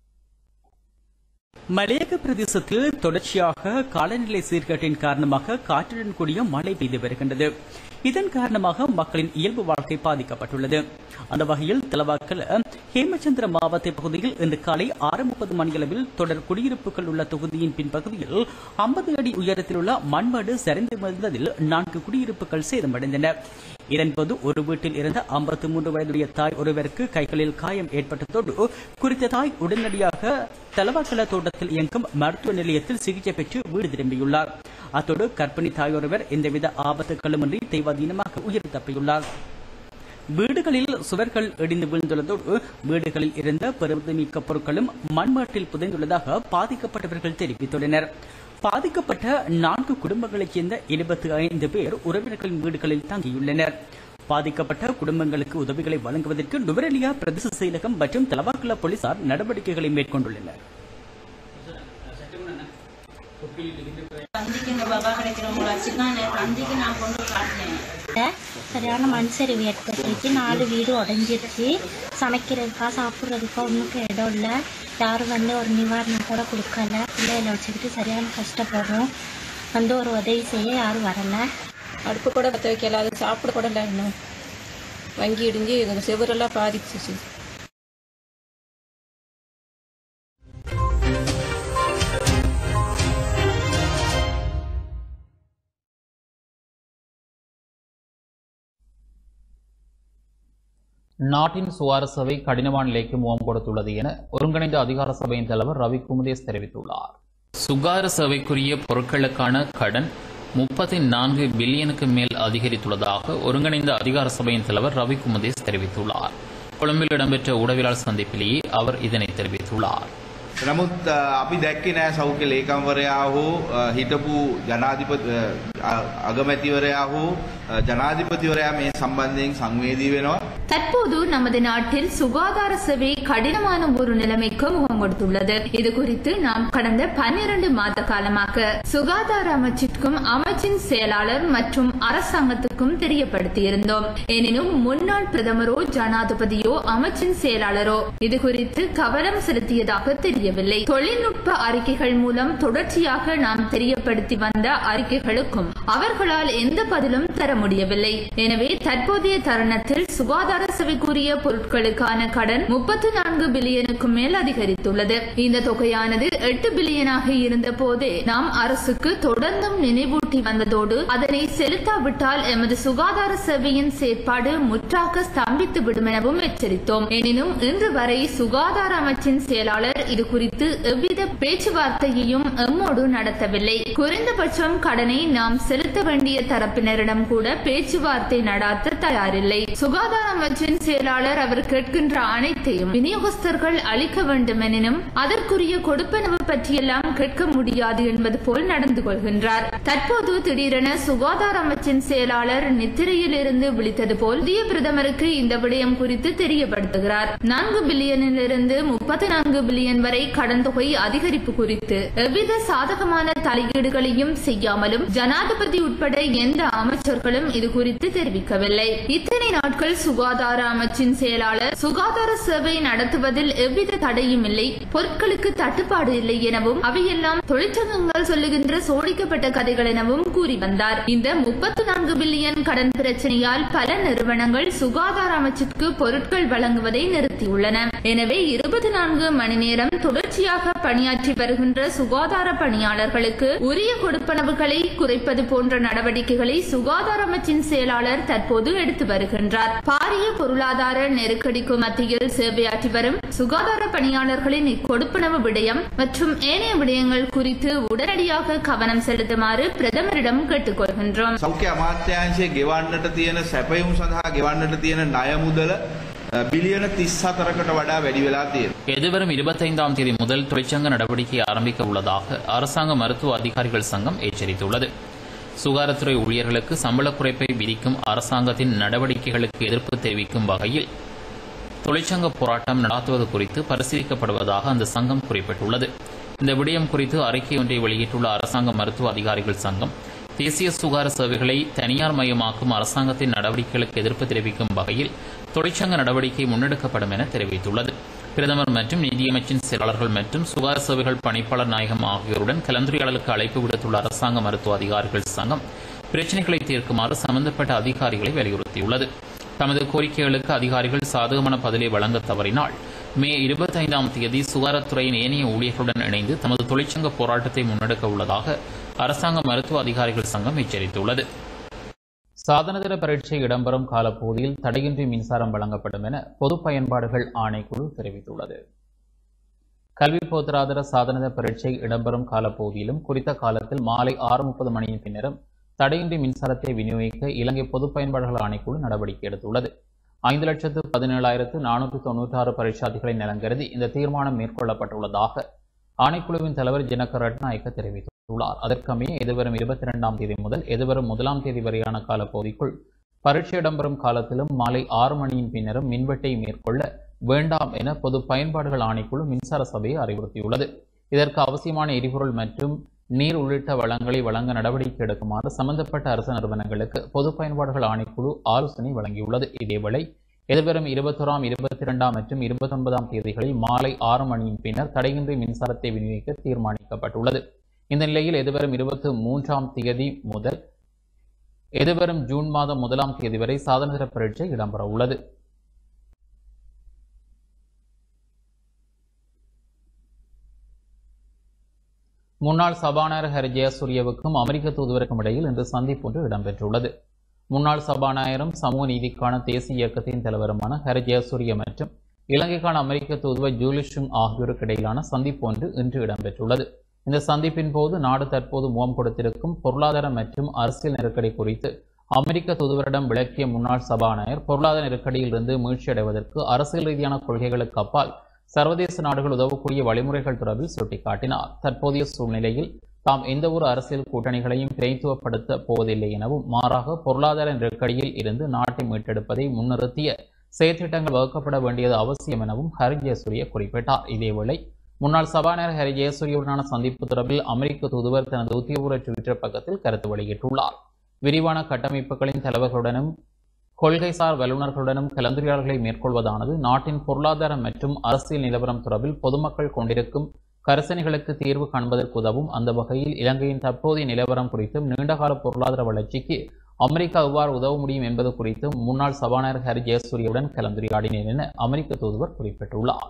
மலையக பிரதேசத்தில் தொடர்ச்சியாக காலநிலை சீர்கேட்டின் காரணமாக காற்றுடன் கூடிய மழை பெய்து வருகின்றது இதன் காரணமாக மக்களின் இயல்பு வாழ்க்கை பாதிக்கப்பட்டுள்ளது அந்த வகையில் தலவாக்கல் ஹேமச்சந்திர மாவட்ட பகுதியில் இன்று காலை ஆறு முப்பது மணியளவில் தொடர் குடியிருப்புகள் உள்ள தொகுதியின் பின்பகுதியில் ஐம்பது அடி உயரத்தில் உள்ள மண்மேடு சரிந்து விழுந்ததில் நான்கு குடியிருப்புகள் சேதமடைந்தன இதன்போது ஒரு வீட்டில் இருந்த ஐம்பத்தி மூன்று வயதுடைய தாய் ஒருவருக்கு கைகளில் காயம் ஏற்பட்டதோடு குறித்த தாய் உடனடியாக தலவாக்கல தோட்டத்தில் இயங்கும் மருத்துவ நிலையத்தில் சிகிச்சை பெற்று வீடு திரும்பியுள்ளார் அத்தோடு கர்ப்பிணி தாய் ஒருவர் எந்தவித ஆபத்துக்களுமின்றி தெய்வாதீனமாக உயிர் தப்பியுள்ளார் வீடுகளில் சுவர்கள் இடிந்து விழுந்துள்ளதோடு வீடுகளில் இருந்த பெருமிக்க பொருட்களும் மண்மாட்டில் புதைந்துள்ளதாக பாதிக்கப்பட்டவர்கள் தெரிவித்துள்ளனர் பாதிக்கப்பட்ட நான்கு குடும்பங்களைச் சேர்ந்த இருபத்தி ஐந்து பேர் உறவினர்களின் வீடுகளில் தங்கியுள்ளனர் பாதிக்கப்பட்ட குடும்பங்களுக்கு உதவிகளை வழங்குவதற்கு நுவரெலியா பிரதேச செயலகம் மற்றும் தலவாக்குல போலீசார் நடவடிக்கைகளை மேற்கொண்டுள்ளனர் தந்திக்கு எங்க பாபா கிடைக்கிறவங்கள வச்சு தான் தந்திக்கு நான் கொண்டு காட்டினேன் சரியான மண் சரிவு ஏற்பட்டுருச்சு நாலு வீடு உடஞ்சிருச்சு சமைக்கிறதுக்கா சாப்பிட்றதுக்கா ஒன்றுக்கு இடம் இல்லை யாரும் வந்து ஒரு நிவாரணம் கூட கொடுக்கல பிள்ளைகளை வச்சுக்கிட்டு சரியான கஷ்டப்படுறோம் வந்து ஒரு உதவி செய்ய யாரும் வரலை அடுப்பு கூட பற்ற வைக்கல அது சாப்பிட கூட இல்லை இன்னும் வங்கி இடிஞ்சு இந்த செவரெல்லாம் பாதிச்சிச்சு நாட்டின் சுகார சபை கடினமான நிலைக்கு முகம் கொடுத்துள்ளது என ஒருங்கிணைந்த அதிகார சபையின் தலைவர் ரவி குமுதேஷ் தெரிவித்துள்ளார் சுகார சேவைக்குரிய பொருட்களுக்கான கடன் முப்பத்தி நான்கு பில்லியனுக்கு மேல் அதிகரித்துள்ளதாக ஒருங்கிணைந்த அதிகார சபையின் தலைவர் ரவி குமுதேஷ் தெரிவித்துள்ளார் கொழும்பில் இடம்பெற்ற ஊடகவியலாளர் சந்திப்பிலேயே அவர் இதனை தெரிவித்துள்ளார் නමුත් අ, අපි දැක්කේ නෑ සෞඛ්‍ය ලේකම්වරයා හෝ අ, හිටපු ජනාධිපති අ, අගමැතිවරයා හෝ අ, ජනාධිපතිවරයා මේ සම්බන්ධයෙන් සංවේදී වෙනවා. தற்போது நமது நாட்டில் சுகாதார சேவை கடினமான ஒரு நிலைமைக்கு முகம் கொடுத்துள்ளது இது குறித்து நாம் கடந்த பன்னிரண்டு மாத காலமாக சுகாதார அமைச்சிற்கும் அமைச்சின் செயலாளர் மற்றும் அரசாங்கத்துக்கும் தெரியப்படுத்தியிருந்தோம் எனினும் முன்னாள் பிரதமரோ ஜனாதிபதியோ அமைச்சின் செயலாளரோ இது குறித்து கவனம் செலுத்தியதாக தெரியவில்லை தொழில்நுட்ப அறிக்கைகள் மூலம் தொடர்ச்சியாக நாம் தெரியப்படுத்தி வந்த அறிக்கைகளுக்கும் அவர்களால் எந்த பதிலும் தர முடியவில்லை எனவே தற்போதைய தருணத்தில் சுகாதார சுகாதார சேவைக்குரிய பொருட்களுக்கான கடன் முப்பத்தி நான்கு பில்லியனுக்கும் மேல் அதிகரித்துள்ளது இந்த தொகையானது எட்டு பில்லியனாக இருந்த போதே நாம் அரசுக்கு தொடர்ந்தும் நினைவூட்டி வந்ததோடு அதனை செலுத்தாவிட்டால் எமது சுகாதார சேவையின் செயற்பாடு முற்றாக ஸ்தம்பித்து விடும் எனவும் எச்சரித்தோம் எனினும் இன்று வரை சுகாதார அமைச்சின் செயலாளர் இது குறித்து எவ்வித பேச்சுவார்த்தையையும் எம்மோடு நடத்தவில்லை குறைந்தபட்சம் கடனை நாம் செலுத்த வேண்டிய தரப்பினரிடம் கூட பேச்சுவார்த்தை நடாத்த தயாரில்லை சுகாதார அமைச்சின் செயலாளர் அவர் கேட்கின்ற அனைத்தையும் விநியோகஸ்தர்கள் அளிக்க வேண்டும் எனினும் அதற்குரிய கொடுப்பனவு பற்றியெல்லாம் கேட்க முடியாது என்பது போல் நடந்து கொள்கின்றார் தற்போது திடீரென சுகாதார அமைச்சின் செயலாளர் நித்திரையில் இருந்து விழித்தது போல் புதிய பிரதமருக்கு இந்த விடயம் குறித்து தெரியப்படுத்துகிறார் நான்கு பில்லியனிலிருந்து முப்பத்தி நான்கு பில்லியன் வரை கடன் தொகை அதிகரிப்பு குறித்து எவ்வித சாதகமான தலையீடுகளையும் செய்யாமலும் ஜனாதிபதி உட்பட எந்த அமைச்சர்களும் இது குறித்து தெரிவிக்கவில்லை இத்தனை நாட்கள் சுகாதார அமைச்சின் செயலாளர் சுகாதார சேவை நடத்துவதில் எவ்வித தடையும் இல்லை பொருட்களுக்கு தட்டுப்பாடு இல்லை எனவும் அவையெல்லாம் தொழிற்சங்கங்கள் சொல்லுகின்ற சோடிக்கப்பட்ட கதைகள் எனவும் கூறி வந்தார் இந்த முப்பத்தி நான்கு பில்லியன் கடன் பிரச்சனையால் பல நிறுவனங்கள் சுகாதார அமைச்சுக்கு பொருட்கள் வழங்குவதை நிறுத்தியுள்ளன எனவே இருபத்தி நான்கு மணி நேரம் தொடர்ச்சியாக பணியாற்றி வருகின்ற சுகாதார பணியாளர்களுக்கு உரிய கொடுப்பனவுகளை குறைப்பது போன்ற நடவடிக்கைகளை சுகாதார அமைச்சின் செயலாளர் தற்போது எடுத்து வருகின்றார் பாரிய பொருளாதார நெருக்கடிக்கு மத்தியில் சேவையாற்றி வரும் சுகாதார பணியாளர்களின் இக்கொடுப்பனவு விடயம் மற்றும் ஏனைய விடயங்கள் குறித்து உடனடியாக கவனம் செலுத்துமாறு பிரதமரிடம் கேட்டுக்கொள்கின்றோம் සෞඛ්‍ය අමාත්‍යංශයේ ගෙවන්නට තියෙන සැපයුම් සඳහා ගෙවන්නට තියෙන ණය මුදල අ, බිලියන 34කට වඩා වැඩි වෙලා තියෙනවා. எதிர்வரும் இருபத்தைந்தாம் தேதி முதல் தொழிற்சங்க நடவடிக்கை ஆரம்பிக்க உள்ளதாக அரசாங்க மருத்துவ அதிகாரிகள் சங்கம் எச்சரித்துள்ளது சுகாதாரத்துறை ஊழியர்களுக்கு சம்பள குறைப்பை விதிக்கும் அரசாங்கத்தின் நடவடிக்கைகளுக்கு எதிர்ப்பு தெரிவிக்கும் வகையில் தொழிற்சங்க போராட்டம் நடாத்துவது குறித்து பரிசீலிக்கப்படுவதாக அந்த சங்கம் குறிப்பிட்டுள்ளது இந்த விடயம் குறித்து அறிக்கை ஒன்றை வெளியிட்டுள்ள அரசாங்க மருத்துவ அதிகாரிகள் சங்கம் தேசிய சுகாதார சேவைகளை தனியார் மயமாக்கும் அரசாங்கத்தின் நடவடிக்கைகளுக்கு எதிர்ப்பு தெரிவிக்கும் வகையில் தொழிற்சங்க நடவடிக்கை முன்னெடுக்கப்படும் என தெரிவித்துள்ளது பிரதமர் மற்றும் நிதியமைச்சின் செயலாளர்கள் மற்றும் சுகாதார சேவைகள் பணிப்பாளர் நாயகம் ஆகியோருடன் கலந்துரையாடலுக்கு அழைப்பு விடுத்துள்ள அரசாங்க மருத்துவ அதிகாரிகள் சங்கம் பிரச்சினைகளை தீர்க்குமாறு சம்பந்தப்பட்ட அதிகாரிகளை வலியுறுத்தியுள்ளது தமது கோரிக்கைகளுக்கு அதிகாரிகள் சாதகமான பதிலை வழங்க தவறினால் மே இருபத்தைந்தாம் தேதி சுகாதாரத்துறையின் ஏனைய ஊழியர்களுடன் இணைந்து தமது தொழிற்சங்க போராட்டத்தை முன்னெடுக்க உள்ளதாக அரசாங்க மருத்துவ அதிகாரிகள் சங்கம் எச்சரித்துள்ளது சாதனதர பரீட்சை இடம்பெறும் காலப்பகுதியில் தடையின்றி மின்சாரம் வழங்கப்படும் என பொது பயன்பாடுகள் ஆணைக்குழு தெரிவித்துள்ளது கல்வி போத்தராதர சாதனத பரீட்சை இடம்பெறும் காலப்பகுதியிலும் குறித்த காலத்தில் மாலை ஆறு முப்பது மணியின் பின்னரும் தடையின்றி மின்சாரத்தை விநியோகிக்க இலங்கை பொது பயன்பாடுகள் ஆணைக்குழு நடவடிக்கை எடுத்துள்ளது ஐந்து லட்சத்து பதினேழாயிரத்து நானூற்று தொன்னூற்றாறு பரீட்சார்த்திகளை நலங்கருதி இந்த தீர்மானம் மேற்கொள்ளப்பட்டுள்ளதாக ஆணைக்குழுவின் தலைவர் ஜனக ரட்நாயக்க தெரிவித்துள்ளார் அதற்கமைய எதிர்வரும் இருபத்தி இரண்டாம் தேதி முதல் எதிர்வரும் முதலாம் தேதி வரையான காலப்பகுதிக்குள் பரீட்சை இடம்பெறும் காலத்திலும் மாலை ஆறு மணியின் பின்னரும் மின்வெட்டை மேற்கொள்ள வேண்டாம் என பொது பயன்பாடுகள் ஆணைக்குழு மின்சார சபையை அறிவுறுத்தியுள்ளது இதற்கு அவசியமான எரிபொருள் மற்றும் நீர் உள்ளிட்ட வளங்களை வழங்க நடவடிக்கை எடுக்குமாறு சம்பந்தப்பட்ட அரசு நிறுவனங்களுக்கு பொது பயன்பாடுகள் ஆணைக்குழு ஆலோசனை வழங்கியுள்ளது இதேவேளை எதிர்வரும் இருபத்தோராம் இருபத்தி இரண்டாம் மற்றும் இருபத்தொன்பதாம் தேதிகளில் மாலை ஆறு மணியின் பின்னர் தடையின்றி மின்சாரத்தை விநியோகிக்க தீர்மானிக்கப்பட்டுள்ளது இந்த நிலையில் எதிர்வரும் இருபத்தி மூன்றாம் தேதி முதல் எதிர்வரும் ஜூன் மாதம் முதலாம் தேதி வரை சாதனதர பரீட்சை இடம்பெற உள்ளது முன்னாள் சபாநாயகர் ஹரி ஜெயசூரியவுக்கும் அமெரிக்க தூதுவருக்கும் இடையில் இன்று சந்திப்பு ஒன்று இடம்பெற்றுள்ளது முன்னாள் சபாநாயகரும் சமூக நீதிக்கான தேசிய இயக்கத்தின் தலைவருமான ஹரி ஜெயசூரிய மற்றும் இலங்கைக்கான அமெரிக்க தூதுவர் ஜூலிஷுங் ஆகியோருக்கு இடையிலான சந்திப்பு ஒன்று இன்று இடம்பெற்றுள்ளது இந்த சந்திப்பின் போது நாடு தற்போது முகம் கொடுத்திருக்கும் பொருளாதார மற்றும் அரசியல் நெருக்கடி குறித்து அமெரிக்க தூதுவரிடம் விளக்கிய முன்னாள் சபாநாயகர் பொருளாதார நெருக்கடியில் இருந்து மீழ்ச்சியடைவதற்கு அரசியல் ரீதியான கொள்கைகளுக்கு அப்பால் சர்வதேச நாடுகள் உதவக்கூடிய வழிமுறைகள் தொடர்பில் சுட்டிக்காட்டினார் தற்போதைய சூழ்நிலையில் தாம் எந்தவொரு அரசியல் கூட்டணிகளையும் பிரதித்துவப்படுத்த போவதில்லை எனவும் மாறாக பொருளாதார நெருக்கடியில் இருந்து நாட்டை மீட்டெடுப்பதை முன்னிறுத்திய செயற்திட்டங்கள் வகுக்கப்பட வேண்டியது அவசியம் எனவும் ஹரி ஜெயசூரிய குறிப்பிட்டார் இதேவேளை முன்னாள் சபாநாயகர் ஹரி ஜெயசூரியவுடனான சந்திப்பு தொடர்பில் அமெரிக்க தூதுவர் தனது உத்தியோகபூர்வ ட்விட்டர் பக்கத்தில் கருத்து வெளியிட்டுள்ளார் விரிவான கட்டமைப்புகளின் தலைவர்களுடனும் கொள்கைசார் வல்லுநர்களுடனும் கலந்துரையாடல்களை மேற்கொள்வதானது நாட்டின் பொருளாதார மற்றும் அரசியல் நிலவரம் தொடர்பில் பொதுமக்கள் கொண்டிருக்கும் கரசனைகளுக்கு தீர்வு காண்பதற்கு உதவும் அந்த வகையில் இலங்கையின் தற்போதைய நிலவரம் குறித்தும் நீண்டகால பொருளாதார வளர்ச்சிக்கு அமெரிக்கா எவ்வாறு உதவ முடியும் என்பது குறித்து முன்னாள் சபாநாயகர் ஹரி ஜெயசூரியவுடன் கலந்துரையாடினேன் என அமெரிக்க தூதுவர் குறிப்பிட்டுள்ளார்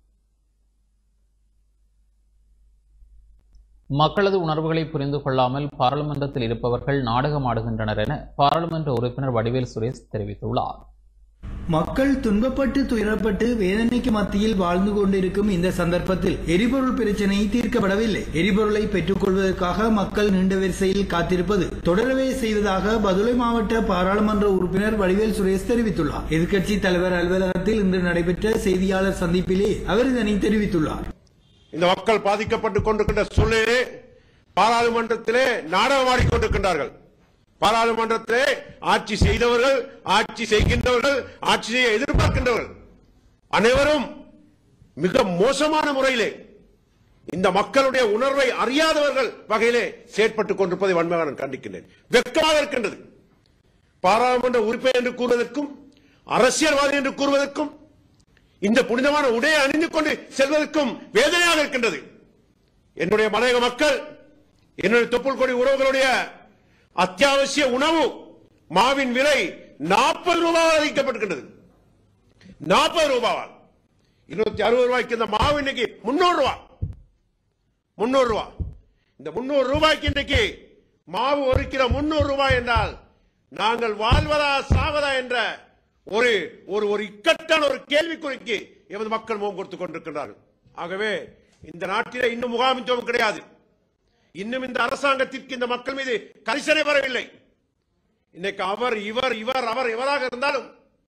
மக்களது உணர்வுகளை புரிந்து கொள்ளாமல் பாராளுமன்றத்தில் இருப்பவர்கள் நாடகமாடுகின்றனர் என பாராளுமன்ற உறுப்பினர் வடிவேல் சுரேஷ் தெரிவித்துள்ளார் மக்கள் துன்பப்பட்டு துயரப்பட்டு வேதனைக்கு மத்தியில் வாழ்ந்து கொண்டிருக்கும் இந்த சந்தர்ப்பத்தில் எரிபொருள் பிரச்சினை தீர்க்கப்படவில்லை எரிபொருளை பெற்றுக் கொள்வதற்காக மக்கள் நீண்ட வரிசையில் காத்திருப்பது தொடரவே செய்வதாக பதுளை மாவட்ட பாராளுமன்ற உறுப்பினர் வடிவேல் சுரேஷ் தெரிவித்துள்ளார் எதிர்க்கட்சி தலைவர் அலுவலகத்தில் இன்று நடைபெற்ற செய்தியாளர் சந்திப்பிலே அவர் இதனை தெரிவித்துள்ளார் இந்த மக்கள் பாதிக்கப்பட்டுக் கொண்டிருக்கின்ற சூழ்நிலையிலே பாராளுமன்றத்திலே நாடகமாடிக் கொண்டிருக்கின்றார்கள் பாராளுமன்றத்திலே ஆட்சி செய்தவர்கள் ஆட்சி செய்கின்றவர்கள் ஆட்சி செய்ய எதிர்பார்க்கின்றவர்கள் அனைவரும் மிக மோசமான முறையிலே இந்த மக்களுடைய உணர்வை அறியாதவர்கள் வகையிலே செயற்பட்டுக் கொண்டிருப்பதை வன்மையாக நான் கண்டிக்கின்றேன் வெட்கமாக இருக்கின்றது பாராளுமன்ற உறுப்பினர் என்று கூறுவதற்கும் அரசியல்வாதி என்று கூறுவதற்கும் இந்த புனிதமான உடையை அணிந்து கொண்டு செல்வதற்கும் வேதனையாக இருக்கின்றது என்னுடைய மலையக மக்கள் என்னுடைய தொப்புள் கொடி உறவுகளுடைய அத்தியாவசிய உணவு மாவின் விலை நாற்பது ரூபாய் அதிகப்பட்டிருக்கின்றது நாற்பது ரூபாவால் இருநூத்தி அறுபது ரூபாய்க்கு இந்த மாவு இன்னைக்கு முன்னூறு ரூபாய் முன்னூறு ரூபாய் இந்த முன்னூறு ரூபாய்க்கு இன்னைக்கு மாவு ஒரு கிலோ முன்னூறு ரூபாய் என்றால் நாங்கள் வாழ்வதா சாவதா என்ற ஒரு ஒரு ஒரு இக்கட்டான ஒரு கேள்விக்குறிக்கு எமது மக்கள் முகம் கொடுத்துக் கொண்டிருக்கின்றார்கள் ஆகவே இந்த நாட்டிலே இன்னும் முகாமித்துவம் கிடையாது இன்னும் இந்த அரசாங்கத்திற்கு இந்த மக்கள் மீது கரிசனை வரவில்லை இன்னைக்கு அவர் இவர் இவர் அவர் இவராக இருந்தாலும்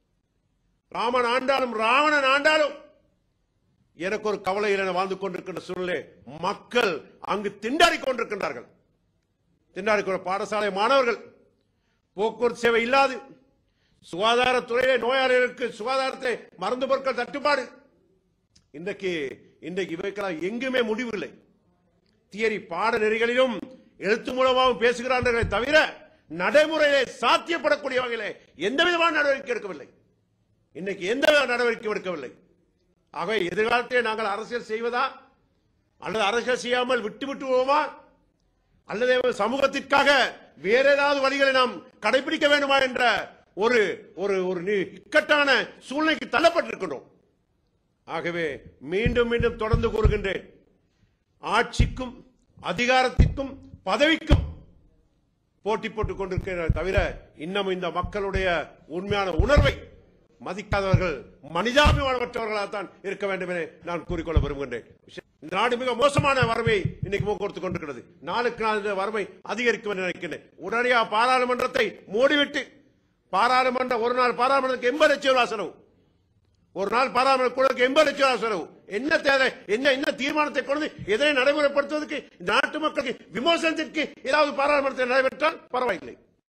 ராமன் ஆண்டாலும் ராவணன் ஆண்டாலும் எனக்கு ஒரு கவலையில் என வாழ்ந்து கொண்டிருக்கின்ற சூழ்நிலை மக்கள் அங்கு திண்டாடி கொண்டிருக்கின்றார்கள் திண்டாடி கொண்ட பாடசாலை மாணவர்கள் போக்குவரத்து சேவை இல்லாது சுகாதாரத்துறையிலே நோயாளிகளுக்கு சுகாதாரத்தை மருந்து பொருட்கள் தட்டுப்பாடு இன்றைக்கு இன்றைக்கு இவைக்கெல்லாம் எங்குமே முடிவில்லை தியரி பாடநெறிகளிலும் எழுத்து மூலமாகவும் பேசுகிறார்களே தவிர நடைமுறையிலே சாத்தியப்படக்கூடிய வகையிலே எந்த விதமான நடவடிக்கை எடுக்கவில்லை இன்னைக்கு எந்த வித நடவடிக்கை எடுக்கவில்லை ஆகவே எதிர்காலத்திலே நாங்கள் அரசியல் செய்வதா அல்லது அரசியல் செய்யாமல் விட்டு விட்டு போவோமா அல்லது சமூகத்திற்காக வேற ஏதாவது வழிகளை நாம் கடைபிடிக்க வேண்டுமா என்ற ஒரு ஒரு ஒரு நி- இக்கட்டான சூழ்நிலைக்கு தள்ளப்பட்டிருக்கின்றோம் ஆகவே மீண்டும் மீண்டும் தொடர்ந்து கூறுகின்றேன் ஆட்சிக்கும் அதிகாரத்திற்கும் பதவிக்கும் போட்டி போட்டுக் கொண்டிருக்கிற தவிர இன்னும் இந்த மக்களுடைய உண்மையான உணர்வை மதிக்காதவர்கள் மனிதாபிமானமற்றவர்களாகத்தான் இருக்க வேண்டும் என நான் கூறிக்கொள்ள விரும்புகின்றேன் இந்த நாடு மிக மோசமான வறுமை இன்னைக்கு முகம் கொடுத்துக் கொண்டிருக்கிறது நாளுக்கு நாள் இந்த வறுமை அதிகரிக்கும் என்று நினைக்கிறேன் உடனடியாக பாராளுமன்றத்தை மூடிவிட்டு பாராளுமன்ற ஒரு நாள் பாராளுமன்றத்துக்கு எண்பது லட்சம் ரூபாய் செலவு ஒரு நாள் பாராளுமன்ற குழுக்கு எண்பது லட்சம் ரூபாய் செலவு என்ன தேவை என்ன என்ன தீர்மானத்தை கொண்டு எதனை நடைமுறைப்படுத்துவதற்கு இந்த நாட்டு மக்களுக்கு விமோசனத்திற்கு ஏதாவது பாராளுமன்றத்தில் நடைபெற்றால் பரவாயில்லை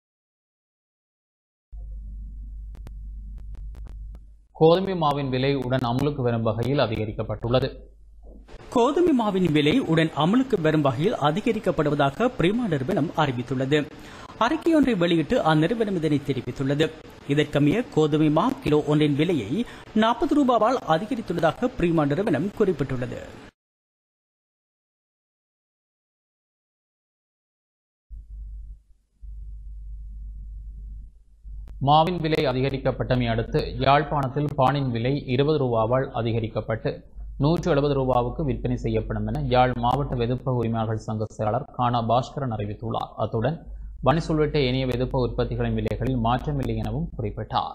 கோதுமை மாவின் விலை உடன் அமலுக்கு வரும் வகையில் அதிகரிக்கப்பட்டுள்ளது கோதுமை மாவின் விலை உடன் அமலுக்கு வரும் வகையில் அதிகரிக்கப்படுவதாக பிரிமா நிறுவனம் அறிவித்துள்ளது அறிக்கையொன்றை வெளியிட்டு அந்நிறுவனம் இதனை தெரிவித்துள்ளது இதற்கமைய கோதுமை மா கிலோ ஒன்றின் விலையை நாற்பது ரூபாவால் அதிகரித்துள்ளதாக பிரிமா நிறுவனம் குறிப்பிட்டுள்ளது மாவின் விலை அதிகரிக்கப்பட்டமை அடுத்து யாழ்ப்பாணத்தில் பானின் விலை இருபது ரூபாவால் அதிகரிக்கப்பட்டு நூற்று எழுபது ரூபாவுக்கு விற்பனை செய்யப்படும் என யாழ் மாவட்ட வெதுப்ப உரிமையாளர்கள் சங்க செயலாளர் கானா பாஸ்கரன் அறிவித்துள்ளார் அத்துடன் பனிஸ் உள்ளிட்ட ஏனைய வெதுப்ப உற்பத்திகளின் விலைகளில் மாற்றமில்லை எனவும் குறிப்பிட்டார்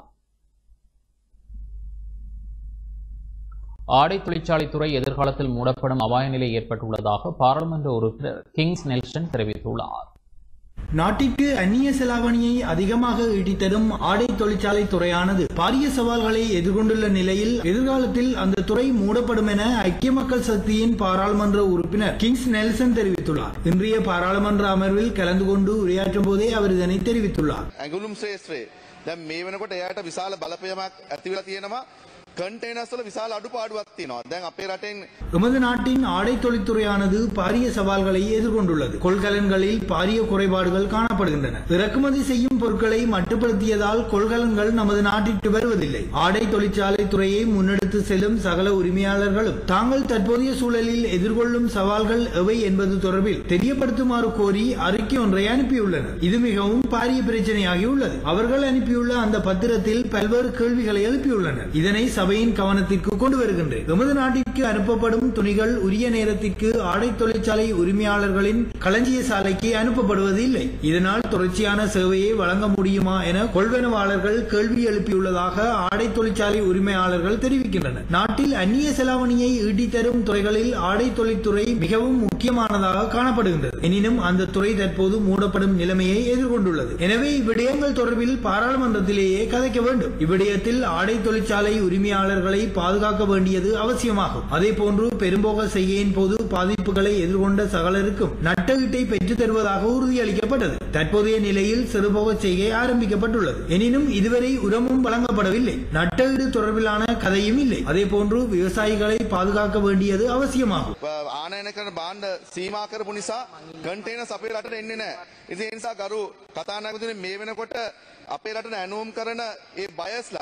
ஆடை தொழிற்சாலைத்துறை எதிர்காலத்தில் மூடப்படும் அபாய நிலை ஏற்பட்டுள்ளதாக பாராளுமன்ற உறுப்பினர் கிங்ஸ் நெல்சன் தெரிவித்துள்ளார் நாட்டிற்கு அந்நிய செலாவணியை அதிகமாக ஈட்டித்தரும் ஆடை தொழிற்சாலை துறையானது பாரிய சவால்களை எதிர்கொண்டுள்ள நிலையில் எதிர்காலத்தில் அந்த துறை மூடப்படும் என ஐக்கிய மக்கள் சக்தியின் பாராளுமன்ற உறுப்பினர் கிங்ஸ் நெல்சன் தெரிவித்துள்ளார் இன்றைய பாராளுமன்ற அமர்வில் கலந்து கொண்டு உரையாற்றும் போதே அவர் இதனை தெரிவித்துள்ளார் ඇඟලුම් ශේත්‍රයේ දැන් මේ වෙනකොට එයාට විශාල බලපෑමක් ඇති වෙලා තියෙනවා කන්ටේනර්ස් වල විශාල අඩුපාඩුවක් තියෙනවා. දැන් අපේ රටෙන් எமது நாட்டின் ஆடை தொழில்துறையானது பாரிய சவால்களை எதிர்கொண்டுள்ளது கொள்கலன்களில் பாரிய குறைபாடுகள் காணப்படுகின்றன இறக்குமதி செய்யும் பொருட்களை மட்டுப்படுத்தியதால் கொள்கலன்கள் நமது நாட்டிற்கு வருவதில்லை ஆடை தொழிற்சாலை துறையை முன்னெடுத்து செல்லும் சகல உரிமையாளர்களும் தாங்கள் தற்போதைய சூழலில் எதிர்கொள்ளும் சவால்கள் எவை என்பது தொடர்பில் தெரியப்படுத்துமாறு கோரி அறிக்கை ஒன்றை அனுப்பியுள்ளனர் இது மிகவும் பாரிய பிரச்சனையாகியுள்ளது அவர்கள் அனுப்பியுள்ள அந்த பத்திரத்தில் பல்வேறு கேள்விகளை எழுப்பியுள்ளனர் இதனை சபையின் கவனத்திற்கு கொண்டு வருகின்றேன் எமது நாட்டிற்கு அனுப்பப்படும் துணிகள் உரிய நேரத்திற்கு ஆடை தொழிற்சாலை உரிமையாளர்களின் களஞ்சிய சாலைக்கு அனுப்பப்படுவது இல்லை இதனால் தொடர்ச்சியான சேவையை வழங்க முடியுமா என கொள்வனவாளர்கள் கேள்வி எழுப்பியுள்ளதாக ஆடை தொழிற்சாலை உரிமையாளர்கள் தெரிவிக்கின்றனர் நாட்டில் அந்நிய செலாவணியை ஈட்டித் தரும் துறைகளில் ஆடை தொழில்துறை மிகவும் முக்கியமானதாக காணப்படுகின்றது எனினும் அந்த துறை தற்போது மூடப்படும் நிலைமையை எதிர்கொண்டுள்ளது எனவே இவ்விடயங்கள் தொடர்பில் பாராளுமன்றத்திலேயே கதைக்க வேண்டும் இவ்விடயத்தில் ஆடை தொழிற்சாலை உரிமையாளர்களை பாதுகாக்க வேண்டியது அவசியமாகும் அதே போன்று பெரும்போக செய்கையின் போது பாதிப்புகளை எதிர்கொண்ட சகலருக்கும் நட்டஈட்டை பெற்றுத் தருவதாக உறுதியளிக்கப்பட்டது தற்போதைய நிலையில் சிறுபோக செய்கை ஆரம்பிக்கப்பட்டுள்ளது எனினும் இதுவரை உரமும் வழங்கப்படவில்லை நட்டஈடு தொடர்பிலான கதையும் இல்லை அதே போன்று விவசாயிகளை பாதுகாக்க வேண்டியது அவசியமாகும் ආනයන කරන බාණ්ඩ සීමා කරපු නිසා කන්ටේනර්ස් අපේ රටට එන්නේ නැහැ. ඉතින් ඒ නිසා ගරු කතානායකතුමනි මේ වෙනකොට අපේ රටට ඇනුම් කරන ඒ බයස්ලා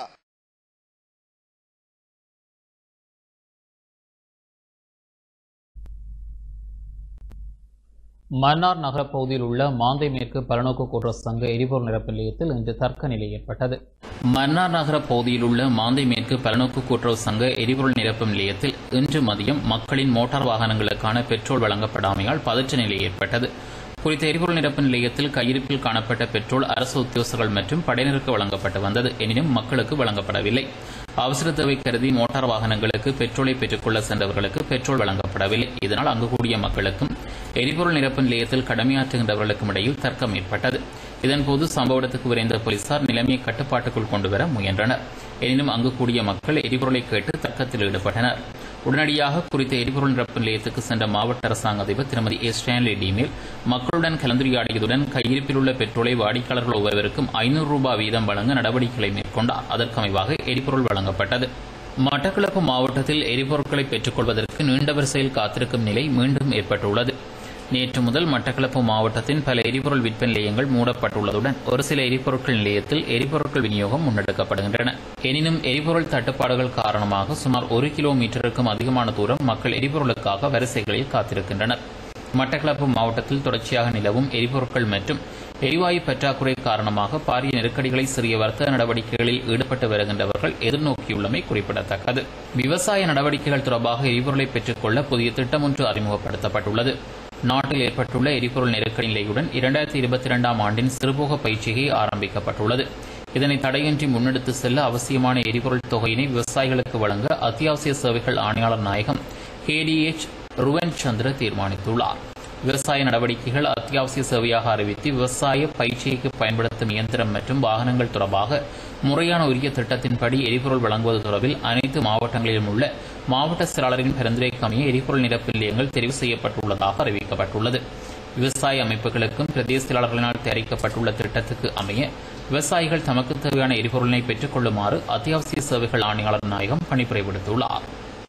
மன்னார் நகரப் பகுதியில் உள்ள மாந்தை மேற்கு பலநோக்கு கூட்டுறவு சங்க எரிபொருள் நிரப்பு நிலையத்தில் இன்று தர்க்க நிலை ஏற்பட்டது மன்னார் நகர பகுதியில் உள்ள மாந்தை மேற்கு பலநோக்கு கூட்டுறவு சங்க எரிபொருள் நிரப்பும் நிலையத்தில் இன்று மதியம் மக்களின் மோட்டார் வாகனங்களுக்கான பெட்ரோல் வழங்கப்படாமையால் பதற்ற நிலை ஏற்பட்டது குறித்த எரிபொருள் நிரப்பு நிலையத்தில் கையிருப்பில் காணப்பட்ட பெட்ரோல் அரசு உத்தியோகஸ்தர்கள் மற்றும் படையினருக்கு வழங்கப்பட்டு வந்தது எனினும் மக்களுக்கு வழங்கப்படவில்லை அவசர தேவை கருதி மோட்டார் வாகனங்களுக்கு பெட்ரோலை பெற்றுக்கொள்ள சென்றவர்களுக்கு பெட்ரோல் வழங்கப்படவில்லை இதனால் அங்கு கூடிய மக்களுக்கும் எரிபொருள் நிரப்பு நிலையத்தில் கடமையாற்றுகின்றவர்களுக்கும் இடையில் தர்க்கம் ஏற்பட்டது இதன்போது சம்பவ இடத்துக்கு விரைந்த போலீசார் நிலைமையை கட்டுப்பாட்டுக்குள் கொண்டுவர முயன்றனர் எனினும் அங்கு கூடிய மக்கள் எரிபொருளை கேட்டு தர்க்கத்தில் ஈடுபட்டனர் உடனடியாக குறித்த எரிபொருள் நிரப்பு நிலையத்துக்கு சென்ற மாவட்ட அரசாங்க அதிபர் திருமதி ஏ ஸ்டான்லி டிமேல் மக்களுடன் கலந்துரையாடியதுடன் கையிருப்பில் உள்ள பெட்ரோலை வாடிக்கையாளர்கள் ஒவ்வொருவருக்கும் ஐநூறு ரூபாய் வீதம் வழங்க நடவடிக்கைகளை மேற்கொண்டார் அதற்கமைவாக எரிபொருள் வழங்கப்பட்டது மட்டக்களப்பு மாவட்டத்தில் எரிபொருட்களை பெற்றுக்கொள்வதற்கு நீண்ட வரிசையில் காத்திருக்கும் நிலை மீண்டும் ஏற்பட்டுள்ளது நேற்று முதல் மட்டக்களப்பு மாவட்டத்தின் பல எரிபொருள் விற்பனை நிலையங்கள் மூடப்பட்டுள்ளதுடன் ஒரு சில எரிபொருட்கள் நிலையத்தில் எரிபொருட்கள் விநியோகம் முன்னெடுக்கப்படுகின்றன எனினும் எரிபொருள் தட்டுப்பாடுகள் காரணமாக சுமார் ஒரு கிலோமீட்டருக்கும் அதிகமான தூரம் மக்கள் எரிபொருளுக்காக வரிசைகளில் காத்திருக்கின்றனர் மட்டக்களப்பு மாவட்டத்தில் தொடர்ச்சியாக நிலவும் எரிபொருட்கள் மற்றும் எரிவாயு பற்றாக்குறை காரணமாக பாரிய நெருக்கடிகளை சிறிய வர்த்தக நடவடிக்கைகளில் ஈடுபட்டு வருகின்றவர்கள் எதிர்நோக்கியுள்ளமை குறிப்பிடத்தக்கது விவசாய நடவடிக்கைகள் தொடர்பாக எரிபொருளை பெற்றுக்கொள்ள புதிய திட்டம் ஒன்று அறிமுகப்படுத்தப்பட்டுள்ளது நாட்டில் ஏற்பட்டுள்ள எரிபொருள் நெருக்கடி நிலையுடன் இரண்டாயிரத்தி இருபத்தி இரண்டாம் ஆண்டின் சிறுபோக பயிற்சிகை ஆரம்பிக்கப்பட்டுள்ளது இதனை தடையின்றி முன்னெடுத்து செல்ல அவசியமான எரிபொருள் தொகையினை விவசாயிகளுக்கு வழங்க அத்தியாவசிய சேவைகள் ஆணையாளர் நாயகம் கேடிஎச் ருவன் சந்திர தீர்மானித்துள்ளார் விவசாய நடவடிக்கைகள் அத்தியாவசிய சேவையாக அறிவித்து விவசாய பயிற்சிக்கு பயன்படுத்தும் இயந்திரம் மற்றும் வாகனங்கள் தொடர்பாக முறையான உரிய திட்டத்தின்படி எரிபொருள் வழங்குவது தொடர்பில் அனைத்து மாவட்டங்களிலும் உள்ள மாவட்ட செயலாளரின் பரிந்துரைக்கமைய எரிபொருள் நிரப்பு நிலையங்கள் தெரிவு செய்யப்பட்டுள்ளதாக அறிவிக்கப்பட்டுள்ளது விவசாய அமைப்புகளுக்கும் பிரதேச செயலாளர்களினால் தயாரிக்கப்பட்டுள்ள திட்டத்துக்கு அமைய விவசாயிகள் தமக்கு தேவையான எரிபொருளினை பெற்றுக் கொள்ளுமாறு அத்தியாவசிய சேவைகள் ஆணையாளர் நாயகம் பணிப்புரை விடுத்துள்ளார்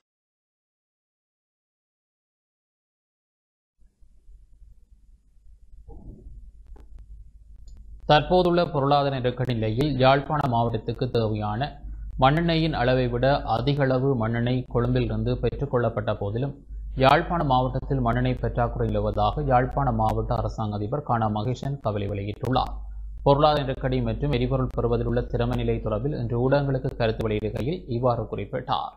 தற்போதுள்ள பொருளாதார நெருக்கடி நிலையில் யாழ்ப்பாண மாவட்டத்துக்கு தேவையான மண்ணெண்ணெயின் அளவை விட அதிக அளவு மண்ணெண்ணெய் கொழும்பிலிருந்து பெற்றுக்கொள்ளப்பட்ட போதிலும் யாழ்ப்பாண மாவட்டத்தில் மண்ணெண்ணெய் பற்றாக்குறை நிலவுவதாக யாழ்ப்பாண மாவட்ட அரசாங்க அதிபர் கானா மகேஷன் கவலை வெளியிட்டுள்ளார் பொருளாதார நெருக்கடி மற்றும் எரிபொருள் பெறுவதில் உள்ள திறமை நிலை தொடர்பில் இன்று ஊடகங்களுக்கு கருத்து வெளியிடுகையில் இவ்வாறு குறிப்பிட்டார்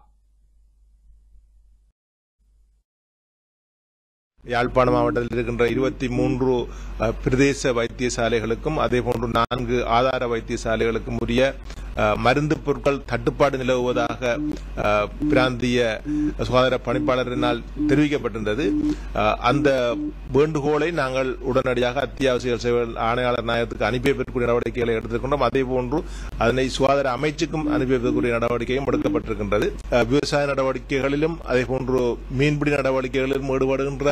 யாழ்ப்பாண மாவட்டத்தில் இருக்கின்ற இருபத்தி மூன்று அஹ், பிரதேச வைத்தியசாலைகளுக்கும் அதே போன்று நான்கு ஆதார வைத்தியசாலைகளுக்கும் உரிய அஹ், மருந்து பொருட்கள் தட்டுப்பாடு நிலவுவதாக அஹ், பிராந்திய சுகாதார பணிப்பாளரினால் தெரிவிக்கப்பட்டிருந்தது அஹ், அந்த வேண்டுகோளை நாங்கள் உடனடியாக அத்தியாவசிய சேவைகள் ஆணையாளர் நாயகத்துக்கு அனுப்பி வைப்பதற்குரிய நடவடிக்கைகளை எடுத்துக்கொண்டோம் அதே போன்று அதனை சுகாதார அமைச்சுக்கும் அனுப்பி வைப்பதற்குரிய நடவடிக்கையும் எடுக்கப்பட்டிருக்கின்றது அஹ், விவசாய நடவடிக்கைகளிலும் அதே போன்று மீன்பிடி நடவடிக்கைகளிலும் ஈடுபடுகின்ற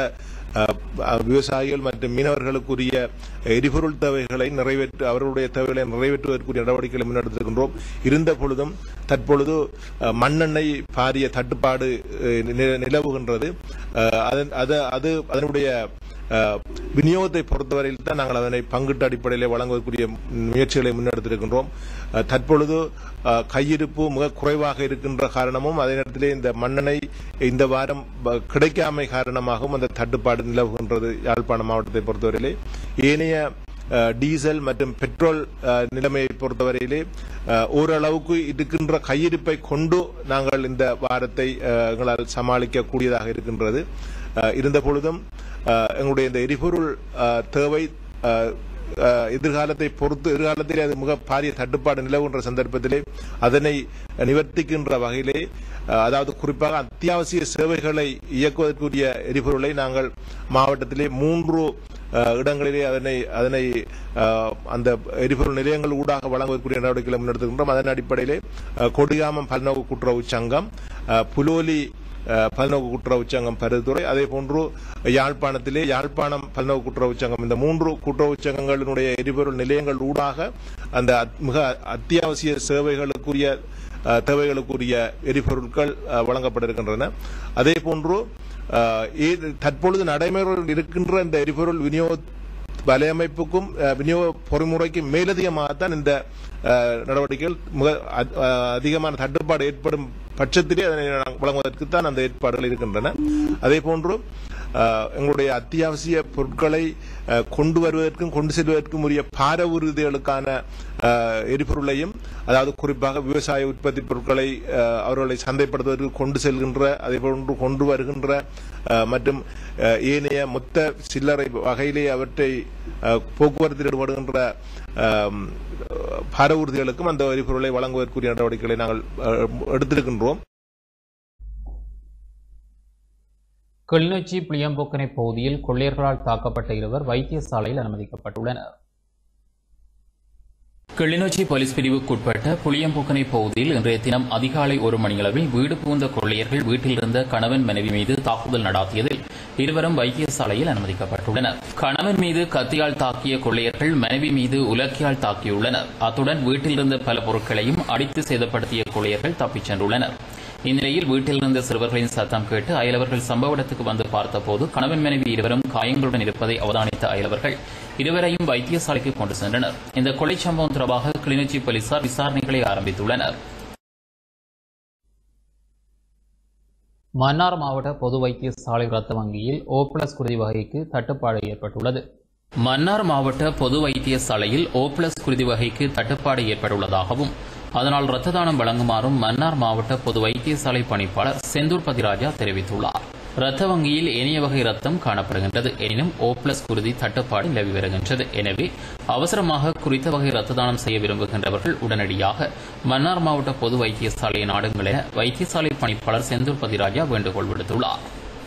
அஹ், அஹ், விவசாயிகள் மற்றும் மீனவர்களுக்குரிய எரிபொருள் தேவைகளை நிறைவேற்று அவர்களுடைய தேவைகளை நிறைவேற்றுவதற்குரிய நடவடிக்கைகளை முன்னெடுத்திருக்கின்றோம் இருந்த பொழுதும் தற்பொழுது அஹ், மண்ணெண்ணெய் பாரிய தட்டுப்பாடு அஹ், நில- நிலவுகின்றது அஹ், அதன் அது அது அதனுடைய அஹ், விநியோகத்தை பொறுத்தவரையில் தான் நாங்கள் அதனை பங்கிட்டு அடிப்படையில் வழங்குவதற்குரிய முயற்சிகளை முன்னெடுத்திருக்கின்றோம் அஹ், தற்பொழுது அஹ், கையிருப்பு மிக குறைவாக இருக்கின்ற காரணமும் அதே நேரத்திலே இந்த மண்ணெண்ணெய் இந்த வாரம் ப- கிடைக்காமை காரணமாகவும் அந்த தட்டுப்பாடு நிலவுகின்றது யாழ்ப்பாணம் மாவட்டத்தை பொறுத்தவரையிலே ஏனைய அஹ், டீசல் மற்றும் பெட்ரோல் அஹ், நிலைமையை பொறுத்தவரையிலே அஹ், ஓரளவுக்கு இருக்கின்ற கையிருப்பை கொண்டு நாங்கள் இந்த வாரத்தை அஹ், எங்களால் சமாளிக்கக்கூடியதாக இருக்கின்றது அஹ், இருந்த பொழுதும் அஹ், எங்களுடைய இந்த எரிபொருள் அஹ், தேவை அஹ், அஹ், எதிர்காலத்தை பொறுத்து எதிர்காலத்திலே அது மிக பாரிய தட்டுப்பாடு நிலவுகின்ற சந்தர்ப்பத்திலே அதனை நிவர்த்திக்கின்ற வகையிலே அஹ், அதாவது குறிப்பாக அத்தியாவசிய சேவைகளை இயக்குவதற்குரிய எரிபொருளை நாங்கள் மாவட்டத்திலே மூன்று அஹ், இடங்களிலே அதனை அதனை அஹ், அந்த எரிபொருள் நிலையங்கள் ஊடாக வழங்குவதற்குரிய நடவடிக்கைகளை முன்னெடுத்துகின்றோம் அதன் அடிப்படையிலே அஹ், கொடிகாமம் பல்நோக்கு கூட்டுறவு சங்கம் அஹ், புலோலி அஹ், பல்நோக்கு கூட்டுறவு சங்கம் பருத்துறை அதே போன்று யாழ்ப்பாணத்திலே யாழ்ப்பாணம் பல்நோக்கு கூட்டுறவு சங்கம் இந்த மூன்று கூட்டுறவு சங்கங்களினுடைய எரிபொருள் நிலையங்கள் ஊடாக அந்த அத்- மிக அத்தியாவசிய சேவைகளுக்குரிய அஹ், தேவைகளுக்குரிய எரிபொருட்கள் அஹ், வழங்கப்பட இருக்கின்றன அதே போன்று அஹ், ஏ- தற்பொழுது நடைமுறையில் இருக்கின்ற இந்த எரிபொருள் விநியோக வலையமைப்புக்கும் அஹ், விநியோக பொறிமுறைக்கும் மேலதிகமாகத்தான் இந்த அஹ், நடவடிக்கைகள் மிக அ- அஹ், அதிகமான தட்டுப்பாடு ஏற்படும் பட்சத்திலே அதனை நாங்கள் வழங்குவதற்குத்தான் அந்த ஏற்பாடுகள் இருக்கின்றன அதே போன்று அஹ், எங்களுடைய அத்தியாவசிய பொருட்களை அஹ், கொண்டு வருவதற்கும் கொண்டு செல்வதற்கும் உரிய பார உறுதிகளுக்கான அஹ், எரிபொருளையும் அதாவது குறிப்பாக விவசாய உற்பத்தி பொருட்களை அஹ், அவர்களை சந்தைப்படுத்துவதற்கு கொண்டு செல்கின்ற அதே போன்று கொண்டு வருகின்ற அஹ், மற்றும் அஹ், ஏனைய மொத்த சில்லறை வகையிலே அவற்றை அஹ், போக்குவரத்தில் ஈடுபடுகின்ற அஹ், பார ஊர்திகளுக்கும் அந்த எரிபொருளை வழங்குவதற்குரிய நடவடிக்கைகளை நாங்கள் அஹ், எடுத்திருக்கின்றோம் கிளிநொச்சி புளியம்போக்கனை பகுதியில் கொள்ளையர்களால் தாக்கப்பட்ட இருவர் வைத்தியசாலையில் அனுமதிக்கப்பட்டுள்ளனர் கிளிநொச்சி போலீஸ் பிரிவுக்குட்பட்ட புளியம்பூக்கனை பகுதியில் இன்றைய தினம் அதிகாலை ஒரு மணியளவில் வீடு புகுந்த கொள்ளையர்கள் வீட்டில் இருந்த கணவன் மனைவி மீது தாக்குதல் நடாத்தியதில் இருவரும் வைத்தியசாலையில் அனுமதிக்கப்பட்டுள்ளனர் கணவன் மீது கத்தியால் தாக்கிய கொள்ளையர்கள் மனைவி மீது உலக்கியால் தாக்கியுள்ளனர் அத்துடன் வீட்டில் இருந்த பல பொருட்களையும் அடித்து சேதப்படுத்திய கொள்ளையர்கள் தப்பிச் சென்றுள்ளனர் இந்நிலையில் வீட்டில் இருந்த சிறுவர்களின் சத்தம் கேட்டு அயலவர்கள் சம்பவ இடத்துக்கு வந்து பார்த்தபோது கணவன் மனைவி இருவரும் காயங்களுடன் இருப்பதை அவதானித்த அயலவர்கள் இருவரையும் வைத்தியசாலைக்கு கொண்டு சென்றனர் இந்த கொலை சம்பவம் தொடர்பாக கிளிநொச்சி போலீசார் விசாரணைகளை ஆரம்பித்துள்ளனர் மன்னார் மாவட்ட பொது வைத்தியசாலை இரத்த வங்கியில் ஓ பிளஸ் குருதி வகைக்கு தட்டுப்பாடு ஏற்பட்டுள்ளது மன்னார் மாவட்ட பொது வைத்தியசாலையில் ஓ பிளஸ் குருதி வகைக்கு தட்டுப்பாடு ஏற்பட்டுள்ளதாகவும் அதனால் இரத்த தானம் வழங்குமாறும் மன்னார் மாவட்ட பொது வைத்தியசாலை பணிப்பாளர் செந்தூர் பதிராஜா தெரிவித்துள்ளார் இரத்த வங்கியில் ஏனைய வகை ரத்தம் காணப்படுகின்றது எனினும் ஓ பிளஸ் குருதி தட்டுப்பாடு நிலவி வருகின்றது எனவே அவசரமாக குறித்த வகை இரத்த தானம் செய்ய விரும்புகின்றவர்கள் உடனடியாக மன்னார் மாவட்ட பொது வைத்தியசாலையை நாடுங்கள் என வைத்தியசாலை பணிப்பாளர் செந்தூர் பதிராஜா வேண்டுகோள் விடுத்துள்ளார்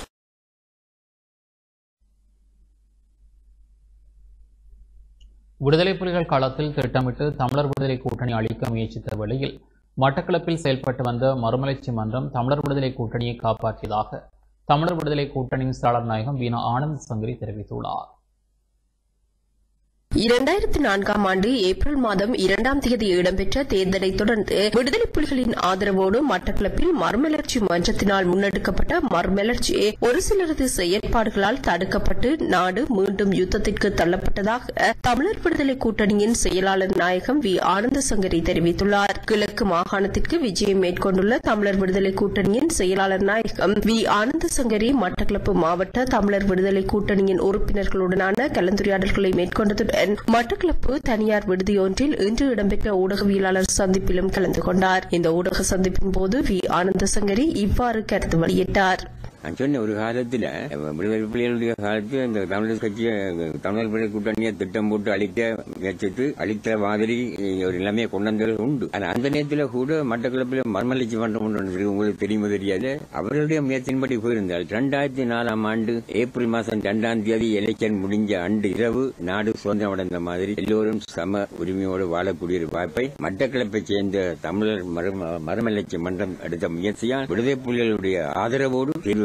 விடுதலை புலிகள் காலத்தில் திட்டமிட்டு தமிழர் விடுதலை கூட்டணி அளிக்க முயற்சித்த வேளையில் மட்டக்களப்பில் செயல்பட்டு வந்த மறுமலர்ச்சி மன்றம் தமிழர் விடுதலை கூட்டணியை காப்பாற்றியதாக தமிழர் விடுதலை கூட்டணியின் செயலாளர் நாயகம் வீணா ஆனந்த் சங்கரி தெரிவித்துள்ளார் இரண்டாயிரத்தி நான்காம் ஆண்டு ஏப்ரல் மாதம் இரண்டாம் தேதி இடம்பெற்ற தேர்தலை தொடர்ந்து விடுதலை புலிகளின் ஆதரவோடு மட்டக்களப்பில் மறுமலர்ச்சி மன்றத்தினால் முன்னெடுக்கப்பட்ட மறுமலர்ச்சி ஒரு சிலரது செயற்பாடுகளால் தடுக்கப்பட்டு நாடு மீண்டும் யுத்தத்திற்கு தள்ளப்பட்டதாக தமிழர் விடுதலை கூட்டணியின் செயலாளர் நாயகம் வி ஆனந்த சங்கரி தெரிவித்துள்ளார் கிழக்கு மாகாணத்திற்கு விஜயம் மேற்கொண்டுள்ள தமிழர் விடுதலை கூட்டணியின் செயலாளர் நாயகம் வி ஆனந்த சங்கரி மட்டக்களப்பு மாவட்ட தமிழர் விடுதலை கூட்டணியின் உறுப்பினர்களுடனான கலந்துரையாடல்களை மேற்கொண்டதுடன் மட்டக்களப்பு தனியார் விடுதியொன்றில் இன்று இடம்பெற்ற ஊடகவியலாளர் சந்திப்பிலும் கலந்து கொண்டார் இந்த ஊடக சந்திப்பின் போது வி ஆனந்த சங்கரி இவ்வாறு கருத்து வெளியிட்டார் நான் சொன்னேன் ஒரு காலத்துல விடுதலை புலிகளுடைய காலத்தில் இந்த தமிழர் கட்சியை தமிழர் விடுதலை கூட்டணியை திட்டம் போட்டு அழிக்க முயற்சித்து அழித்த மாதிரி ஒரு நிலைமையை கொண்டு வந்தது உண்டு ஆனா அந்த நேரத்தில் கூட மட்டக்களப்பில் மர்மலட்சி மன்றம் ஒன்று இருந்தது. உங்களுக்கு தெரியுமோ தெரியாது அவர்களுடைய முயற்சியின்படி போயிருந்தால் இரண்டாயிரத்தி நாலாம் ஆண்டு ஏப்ரல் மாதம் இரண்டாம் தேதி எலெக்ஷன் முடிஞ்ச அன்று இரவு நாடு சுதந்திரம் அடைந்த மாதிரி எல்லோரும் சம உரிமையோடு வாழக்கூடிய ஒரு வாய்ப்பை மட்டக்களப்பை சேர்ந்த தமிழர் மறும- மறுமலர்ச்சி மன்றம் எடுத்த முயற்சியால் விடுதலை புலிகளுடைய ஆதரவோடு தீர்வு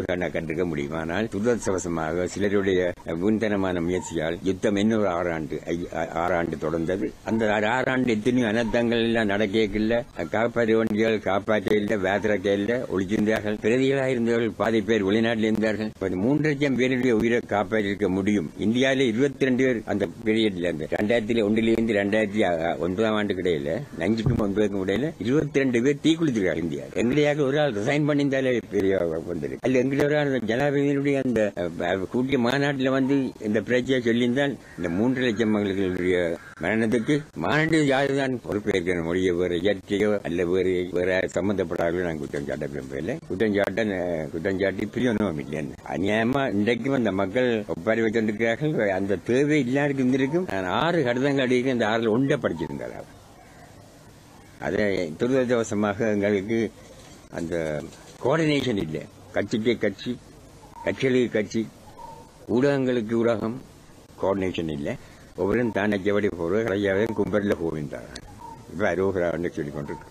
கண்ண கண்டிருக்க முடியும் ஆனால் துரதிருஷ்டவசமாக சிலருடைய வீண்தனமான முயற்சியால் யுத்தம் இன்னொரு ஆறாண்டு ஐ- ஆ- ஆறாண்டு தொடர்ந்தது அந்த ஆறாண்டு எத்தனையோ அனர்த்தங்கள் எல்லாம் நடக்கல காப்பாற்ற வேண்டியவர்கள் காப்பாற்ற இல்லை வேதரக்க இல்லை ஒழிச்சிருந்தார்கள் பிரதிகளாக இருந்தவர்கள் பாதி பேர் வெளிநாட்டில் இருந்தார்கள் இப்ப இந்த மூன்று லட்சம் பேருடைய உயிரை காப்பாற்றிருக்க முடியும் இந்தியாவில இருபத்தி ரெண்டு பேர் அந்த பீரியட்ல இருந்து ரெண்டாயிரத்தி ஒன்றிலிருந்து ரெண்டாயிரத்தி ஒன்பதாம் ஆண்டு கிடையில அஞ்சுக்கும் ஒன்பதுக்கும் இடையில இருபத்தி ரெண்டு பேர் தீக்குளித்திருக்காங்க இந்தியா எங்களையாக ஒரு ஆள் ரிசைன் பண்ணியிருந்தாலே பெரிய வந்திருக்கு அல்ல எங்களை ஒரு ஆள் ஜனாதிபதியினுடைய அந்த அஹ், கூட்டிய மாநாட்டில் வந்து இந்த பிரச்சனையை சொல்லியிருந்தால் இந்த மூன்று லட்சம் மக்களுடைய மரணத்துக்கு மாநாட்டு யாருதான் பொறுப்பேற்கிற மொழியை வேறு இயற்கையோ அல்ல வேறு வேற சம்பந்தப்படாதவர்கள் நான் குற்றம் சாட்ட விரும்பவில்லை குற்றம் சாட்ட அஹ், குற்றம் சாட்டி பிரியனவும் இல்லை அநியாயமா இன்றைக்கும் அந்த மக்கள் ஒப்பாரி வைத்திருக்கிறார்கள் அந்த தேவை இல்லாருக்கு இருந்திருக்கும் நான் ஆறு கடிதங்கள் அடிக்க அந்த ஆறுல ஒன்றை படிச்சிருந்தார் அவர். அதை துரதிருஷ்டவசமாக எங்களுக்கு அந்த கோஆர்டினேஷன் இல்லை கட்சிக்கு கட்சி கட்சிகளுக்கு கட்சி ஊடகங்களுக்கு ஊடகம் கோஆர்டினேஷன் இல்லை ஒவ்வொரும் தானே ஜவடி போடுவது கடையாவே கும்பரில் போகின்றார் இப்போ அரோகரான்னு சொல்லிக் கொண்டிருக்கு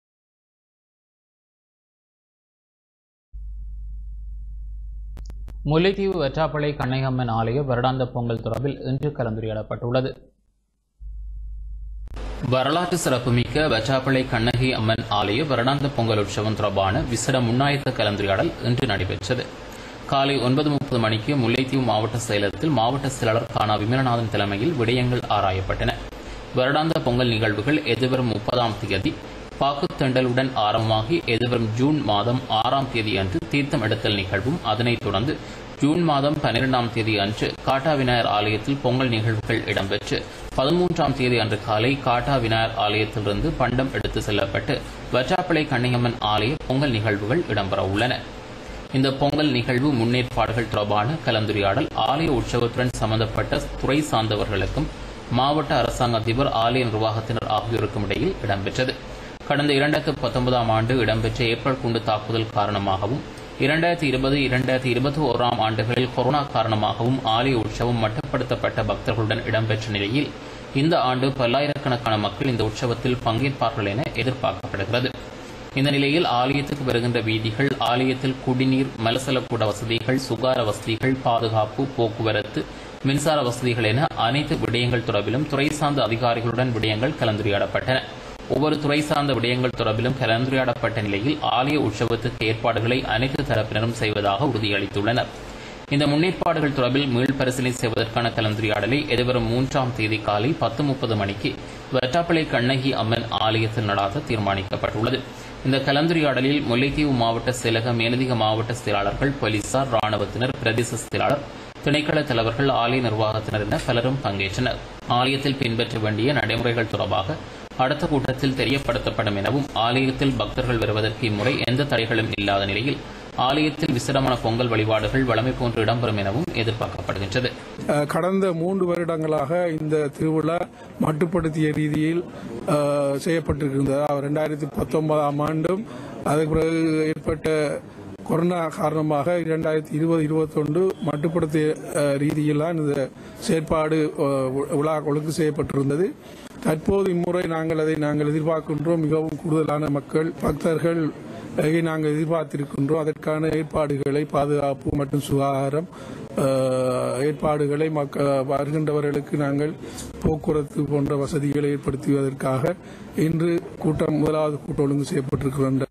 முல்லைத்தீவு வெற்றாப்பளை கண்ணையம்மன் ஆலய வருடாந்த பொங்கல் தொடர்பில் இன்று கலந்துரையாடப்பட்டுள்ளது வரலாற்று சிறப்புமிக்க வெற்றாப்பளை கண்ணகி அம்மன் ஆலய வருடாந்த பொங்கல் உற்சவம் தொடர்பான விசேட முன்னாயத்த கலந்துரையாடல் இன்று நடைபெற்றது காலை ஒன்பது முப்பது மணிக்கு முல்லைத்தீவு மாவட்ட செயலகத்தில் மாவட்ட செயலாளர் கானா விமலநாதன் தலைமையில் விடயங்கள் ஆராயப்பட்டன வருடாந்த பொங்கல் நிகழ்வுகள் எதிர்வரும் முப்பதாம் தேதி பாக்குத்தண்டலுடன் ஆரம்பமாகி எதிர்வரும் ஜூன் மாதம் ஆறாம் தேதி அன்று தீர்த்தம் எடுத்தல் நிகழ்வும் அதனைத் தொடர்ந்து ஜூன் மாதம் பன்னிரெண்டாம் தேதி அன்று காட்டா விநாயகர் ஆலயத்தில் பொங்கல் நிகழ்வுகள் இடம்பெற்று பதிமூன்றாம் தேதி அன்று காலை காட்டா விநாயகர் ஆலயத்திலிருந்து பண்டம் எடுத்து செல்லப்பட்டு வற்றாப்பளை கண்ணியம்மன் ஆலய பொங்கல் நிகழ்வுகள் இடம்பெற உள்ளன இந்த பொங்கல் நிகழ்வு முன்னேற்பாடுகள் தொடர்பான கலந்துரையாடல் ஆலய உற்சவத்துடன் சம்பந்தப்பட்ட துறை சார்ந்தவர்களுக்கும் மாவட்ட அரசாங்க அதிபர் ஆலய நிர்வாகத்தினர் ஆகியோருக்கும் இடையில் இடம்பெற்றது கடந்த இரண்டாயிரத்து பத்தொன்பதாம் ஆண்டு இடம்பெற்ற ஏப்ரல் குண்டு தாக்குதல் காரணமாகவும் இரண்டாயிரத்தி இருபது இரண்டாயிரத்தி இருபத்தி ஓராம் ஆண்டுகளில் கொரோனா காரணமாகவும் ஆலய உற்சவம் மட்டுப்படுத்தப்பட்ட பக்தர்களுடன் இடம்பெற்ற நிலையில் இந்த ஆண்டு பல்லாயிரக்கணக்கான மக்கள் இந்த உற்சவத்தில் பங்கேற்பார்கள் என எதிர்பார்க்கப்படுகிறது இந்த நிலையில் ஆலயத்துக்கு வருகின்ற வீதிகள் ஆலயத்தில் குடிநீர் மலசலக்கூட வசதிகள் சுகார வசதிகள் பாதுகாப்பு போக்குவரத்து மின்சார வசதிகள் என அனைத்து விடயங்கள் தொடர்பிலும் துறை சார்ந்த அதிகாரிகளுடன் விடயங்கள் கலந்துரையாடப்பட்டன ஒவ்வொரு துறை சார்ந்த விடயங்கள் தொடர்பிலும் கலந்துரையாடப்பட்ட நிலையில் ஆலய உற்சவத்துக்கு ஏற்பாடுகளை அனைத்து தரப்பினரும் செய்வதாக உறுதியளித்துள்ளனர் இந்த முன்னேற்பாடுகள் தொடர்பில் மீள் பரிசீலனை செய்வதற்கான கலந்துரையாடலை எதிர்வரும் மூன்றாம் தேதி காலை பத்து முப்பது மணிக்கு வெட்டாப்பளை கண்ணகி அம்மன் ஆலயத்தில் நடாத்த தீர்மானிக்கப்பட்டுள்ளது இந்த கலந்துரையாடலில் முல்லைத்தீவு மாவட்ட செயலக மேலதிக மாவட்ட செயலாளர்கள் போலீசார் ராணுவத்தினர் பிரதேச செயலாளர் திணைக்கள தலைவர்கள் ஆலய நிர்வாகத்தினர் என பலரும் பங்கேற்றனர் ஆலயத்தில் பின்பற்ற வேண்டிய நடைமுறைகள் தொடர்பாக அடுத்த கூட்டத்தில் தெரியப்படுத்தப்படும் எனவும் ஆலயத்தில் பக்தர்கள் வருவதற்கு இம்முறை எந்த தடைகளும் இல்லாத நிலையில் ஆலயத்தில் விசிடமான பொங்கல் வழிபாடுகள் வழமை போன்று இடம்பெறும் எனவும் எதிர்பார்க்கப்படுகின்றது அஹ், கடந்த மூன்று வருடங்களாக இந்த திருவிழா மட்டுப்படுத்திய ரீதியில் அஹ், செய்யப்பட்டிருக்கின்றது ரெண்டாயிரத்தி பத்தொன்பதாம் ஆண்டும் அதுக்கு பிறகு ஏற்பட்ட கொரோனா காரணமாக இரண்டாயிரத்தி இருபது இருபத்தொன்று மட்டுப்படுத்திய அஹ், ரீதியில்தான் இந்த செயற்பாடு அஹ், விழா ஒழுங்கு செய்யப்பட்டிருந்தது தற்போது இம்முறை நாங்கள் அதை நாங்கள் எதிர்பார்க்கின்றோம் மிகவும் கூடுதலான மக்கள் பக்தர்கள் அதை நாங்கள் எதிர்பார்த்திருக்கின்றோம் அதற்கான ஏற்பாடுகளை பாதுகாப்பு மற்றும் சுகாதாரம் அஹ், ஏற்பாடுகளை மக்க வருகின்றவர்களுக்கு நாங்கள் போக்குவரத்து போன்ற வசதிகளை ஏற்படுத்துவதற்காக இன்று கூட்டம் முதலாவது கூட்டம் ஒழுங்கு செய்யப்பட்டிருக்கின்ற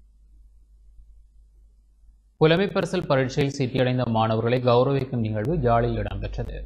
புலமை பரிசல் பரீட்சையில் சித்தியடைந்த மாணவர்களை கௌரவிக்கும் நிகழ்வு யாழில் இடம்பெற்றது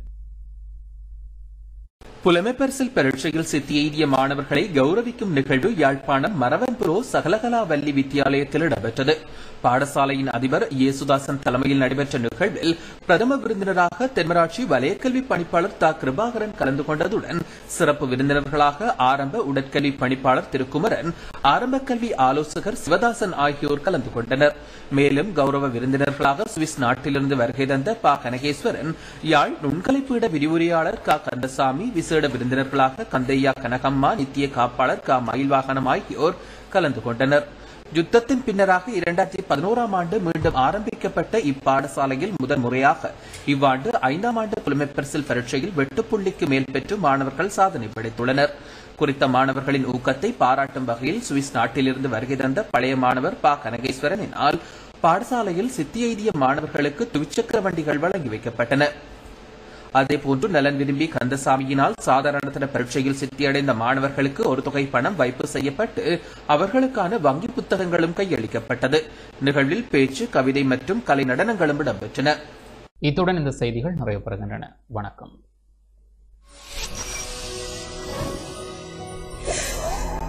புலமைப்பரிசில் பரீட்சையில் சித்தி எய்திய மாணவர்களை கௌரவிக்கும் நிகழ்வு யாழ்ப்பாணம் மரவன்புரோ சகலகலா வள்ளி வித்தியாலயத்தில் இடம்பெற்றது பாடசாலையின் அதிபர் இயேசுதாசன் தலைமையில் நடைபெற்ற நிகழ்வில் பிரதம விருந்தினராக தென்மராட்சி வலயக்கல்வி பணிப்பாளர் தா கிருபாகரன் கலந்து கொண்டதுடன் சிறப்பு விருந்தினர்களாக ஆரம்ப உடற்கல்வி பணிப்பாளர் திருக்குமரன் ஆரம்ப கல்வி ஆலோசகர் சிவதாசன் ஆகியோர் கலந்து கொண்டனர் மேலும் கௌரவ விருந்தினர்களாக சுவிஸ் நாட்டிலிருந்து வருகை தந்த பா கனகேஸ்வரன் யாழ் நுண்கலைப்பீட விரிவுரையாளர் க கந்தசாமி விசேட விருந்தினர்களாக கந்தையா கனகம்மா நித்திய காப்பாளர் க மயில்வாகனம் ஆகியோர் கலந்து கொண்டனர் யுத்தத்தின் பின்னராக இரண்டாயிரத்தி பதினோராம் ஆண்டு மீண்டும் ஆரம்பிக்கப்பட்ட இப்பாடசாலையில் முதன் முறையாக இவ்வாண்டு ஐந்தாம் ஆண்டு புலமைப்பரிசில் பரீட்சையில் வெட்டுப்புள்ளிக்கு மேல் பெற்று மாணவர்கள் சாதனை படைத்துள்ளனர் குறித்த மாணவர்களின் ஊக்கத்தை பாராட்டும் வகையில் சுவிஸ் நாட்டிலிருந்து வருகை தந்த பழைய மாணவர் ப கனகேஸ்வரனினால் பாடசாலையில் சித்தி எய்திய மாணவர்களுக்கு துவிச்சக்கர வண்டிகள் வழங்கி வைக்கப்பட்டன அதேபோன்று நலன் விரும்பி கந்தசாமியினால் சாதாரண பரீட்சையில் சித்தியடைந்த மாணவர்களுக்கு ஒரு தொகை பணம் வைப்பு செய்யப்பட்டு அவர்களுக்கான வங்கி புத்தகங்களும் கையளிக்கப்பட்டது நிகழ்வில் பேச்சு கவிதை மற்றும் கலை நடனங்களும் இடம்பெற்றன இத்துடன் இந்த செய்திகள் நிறைவு பெறுகின்றன வணக்கம்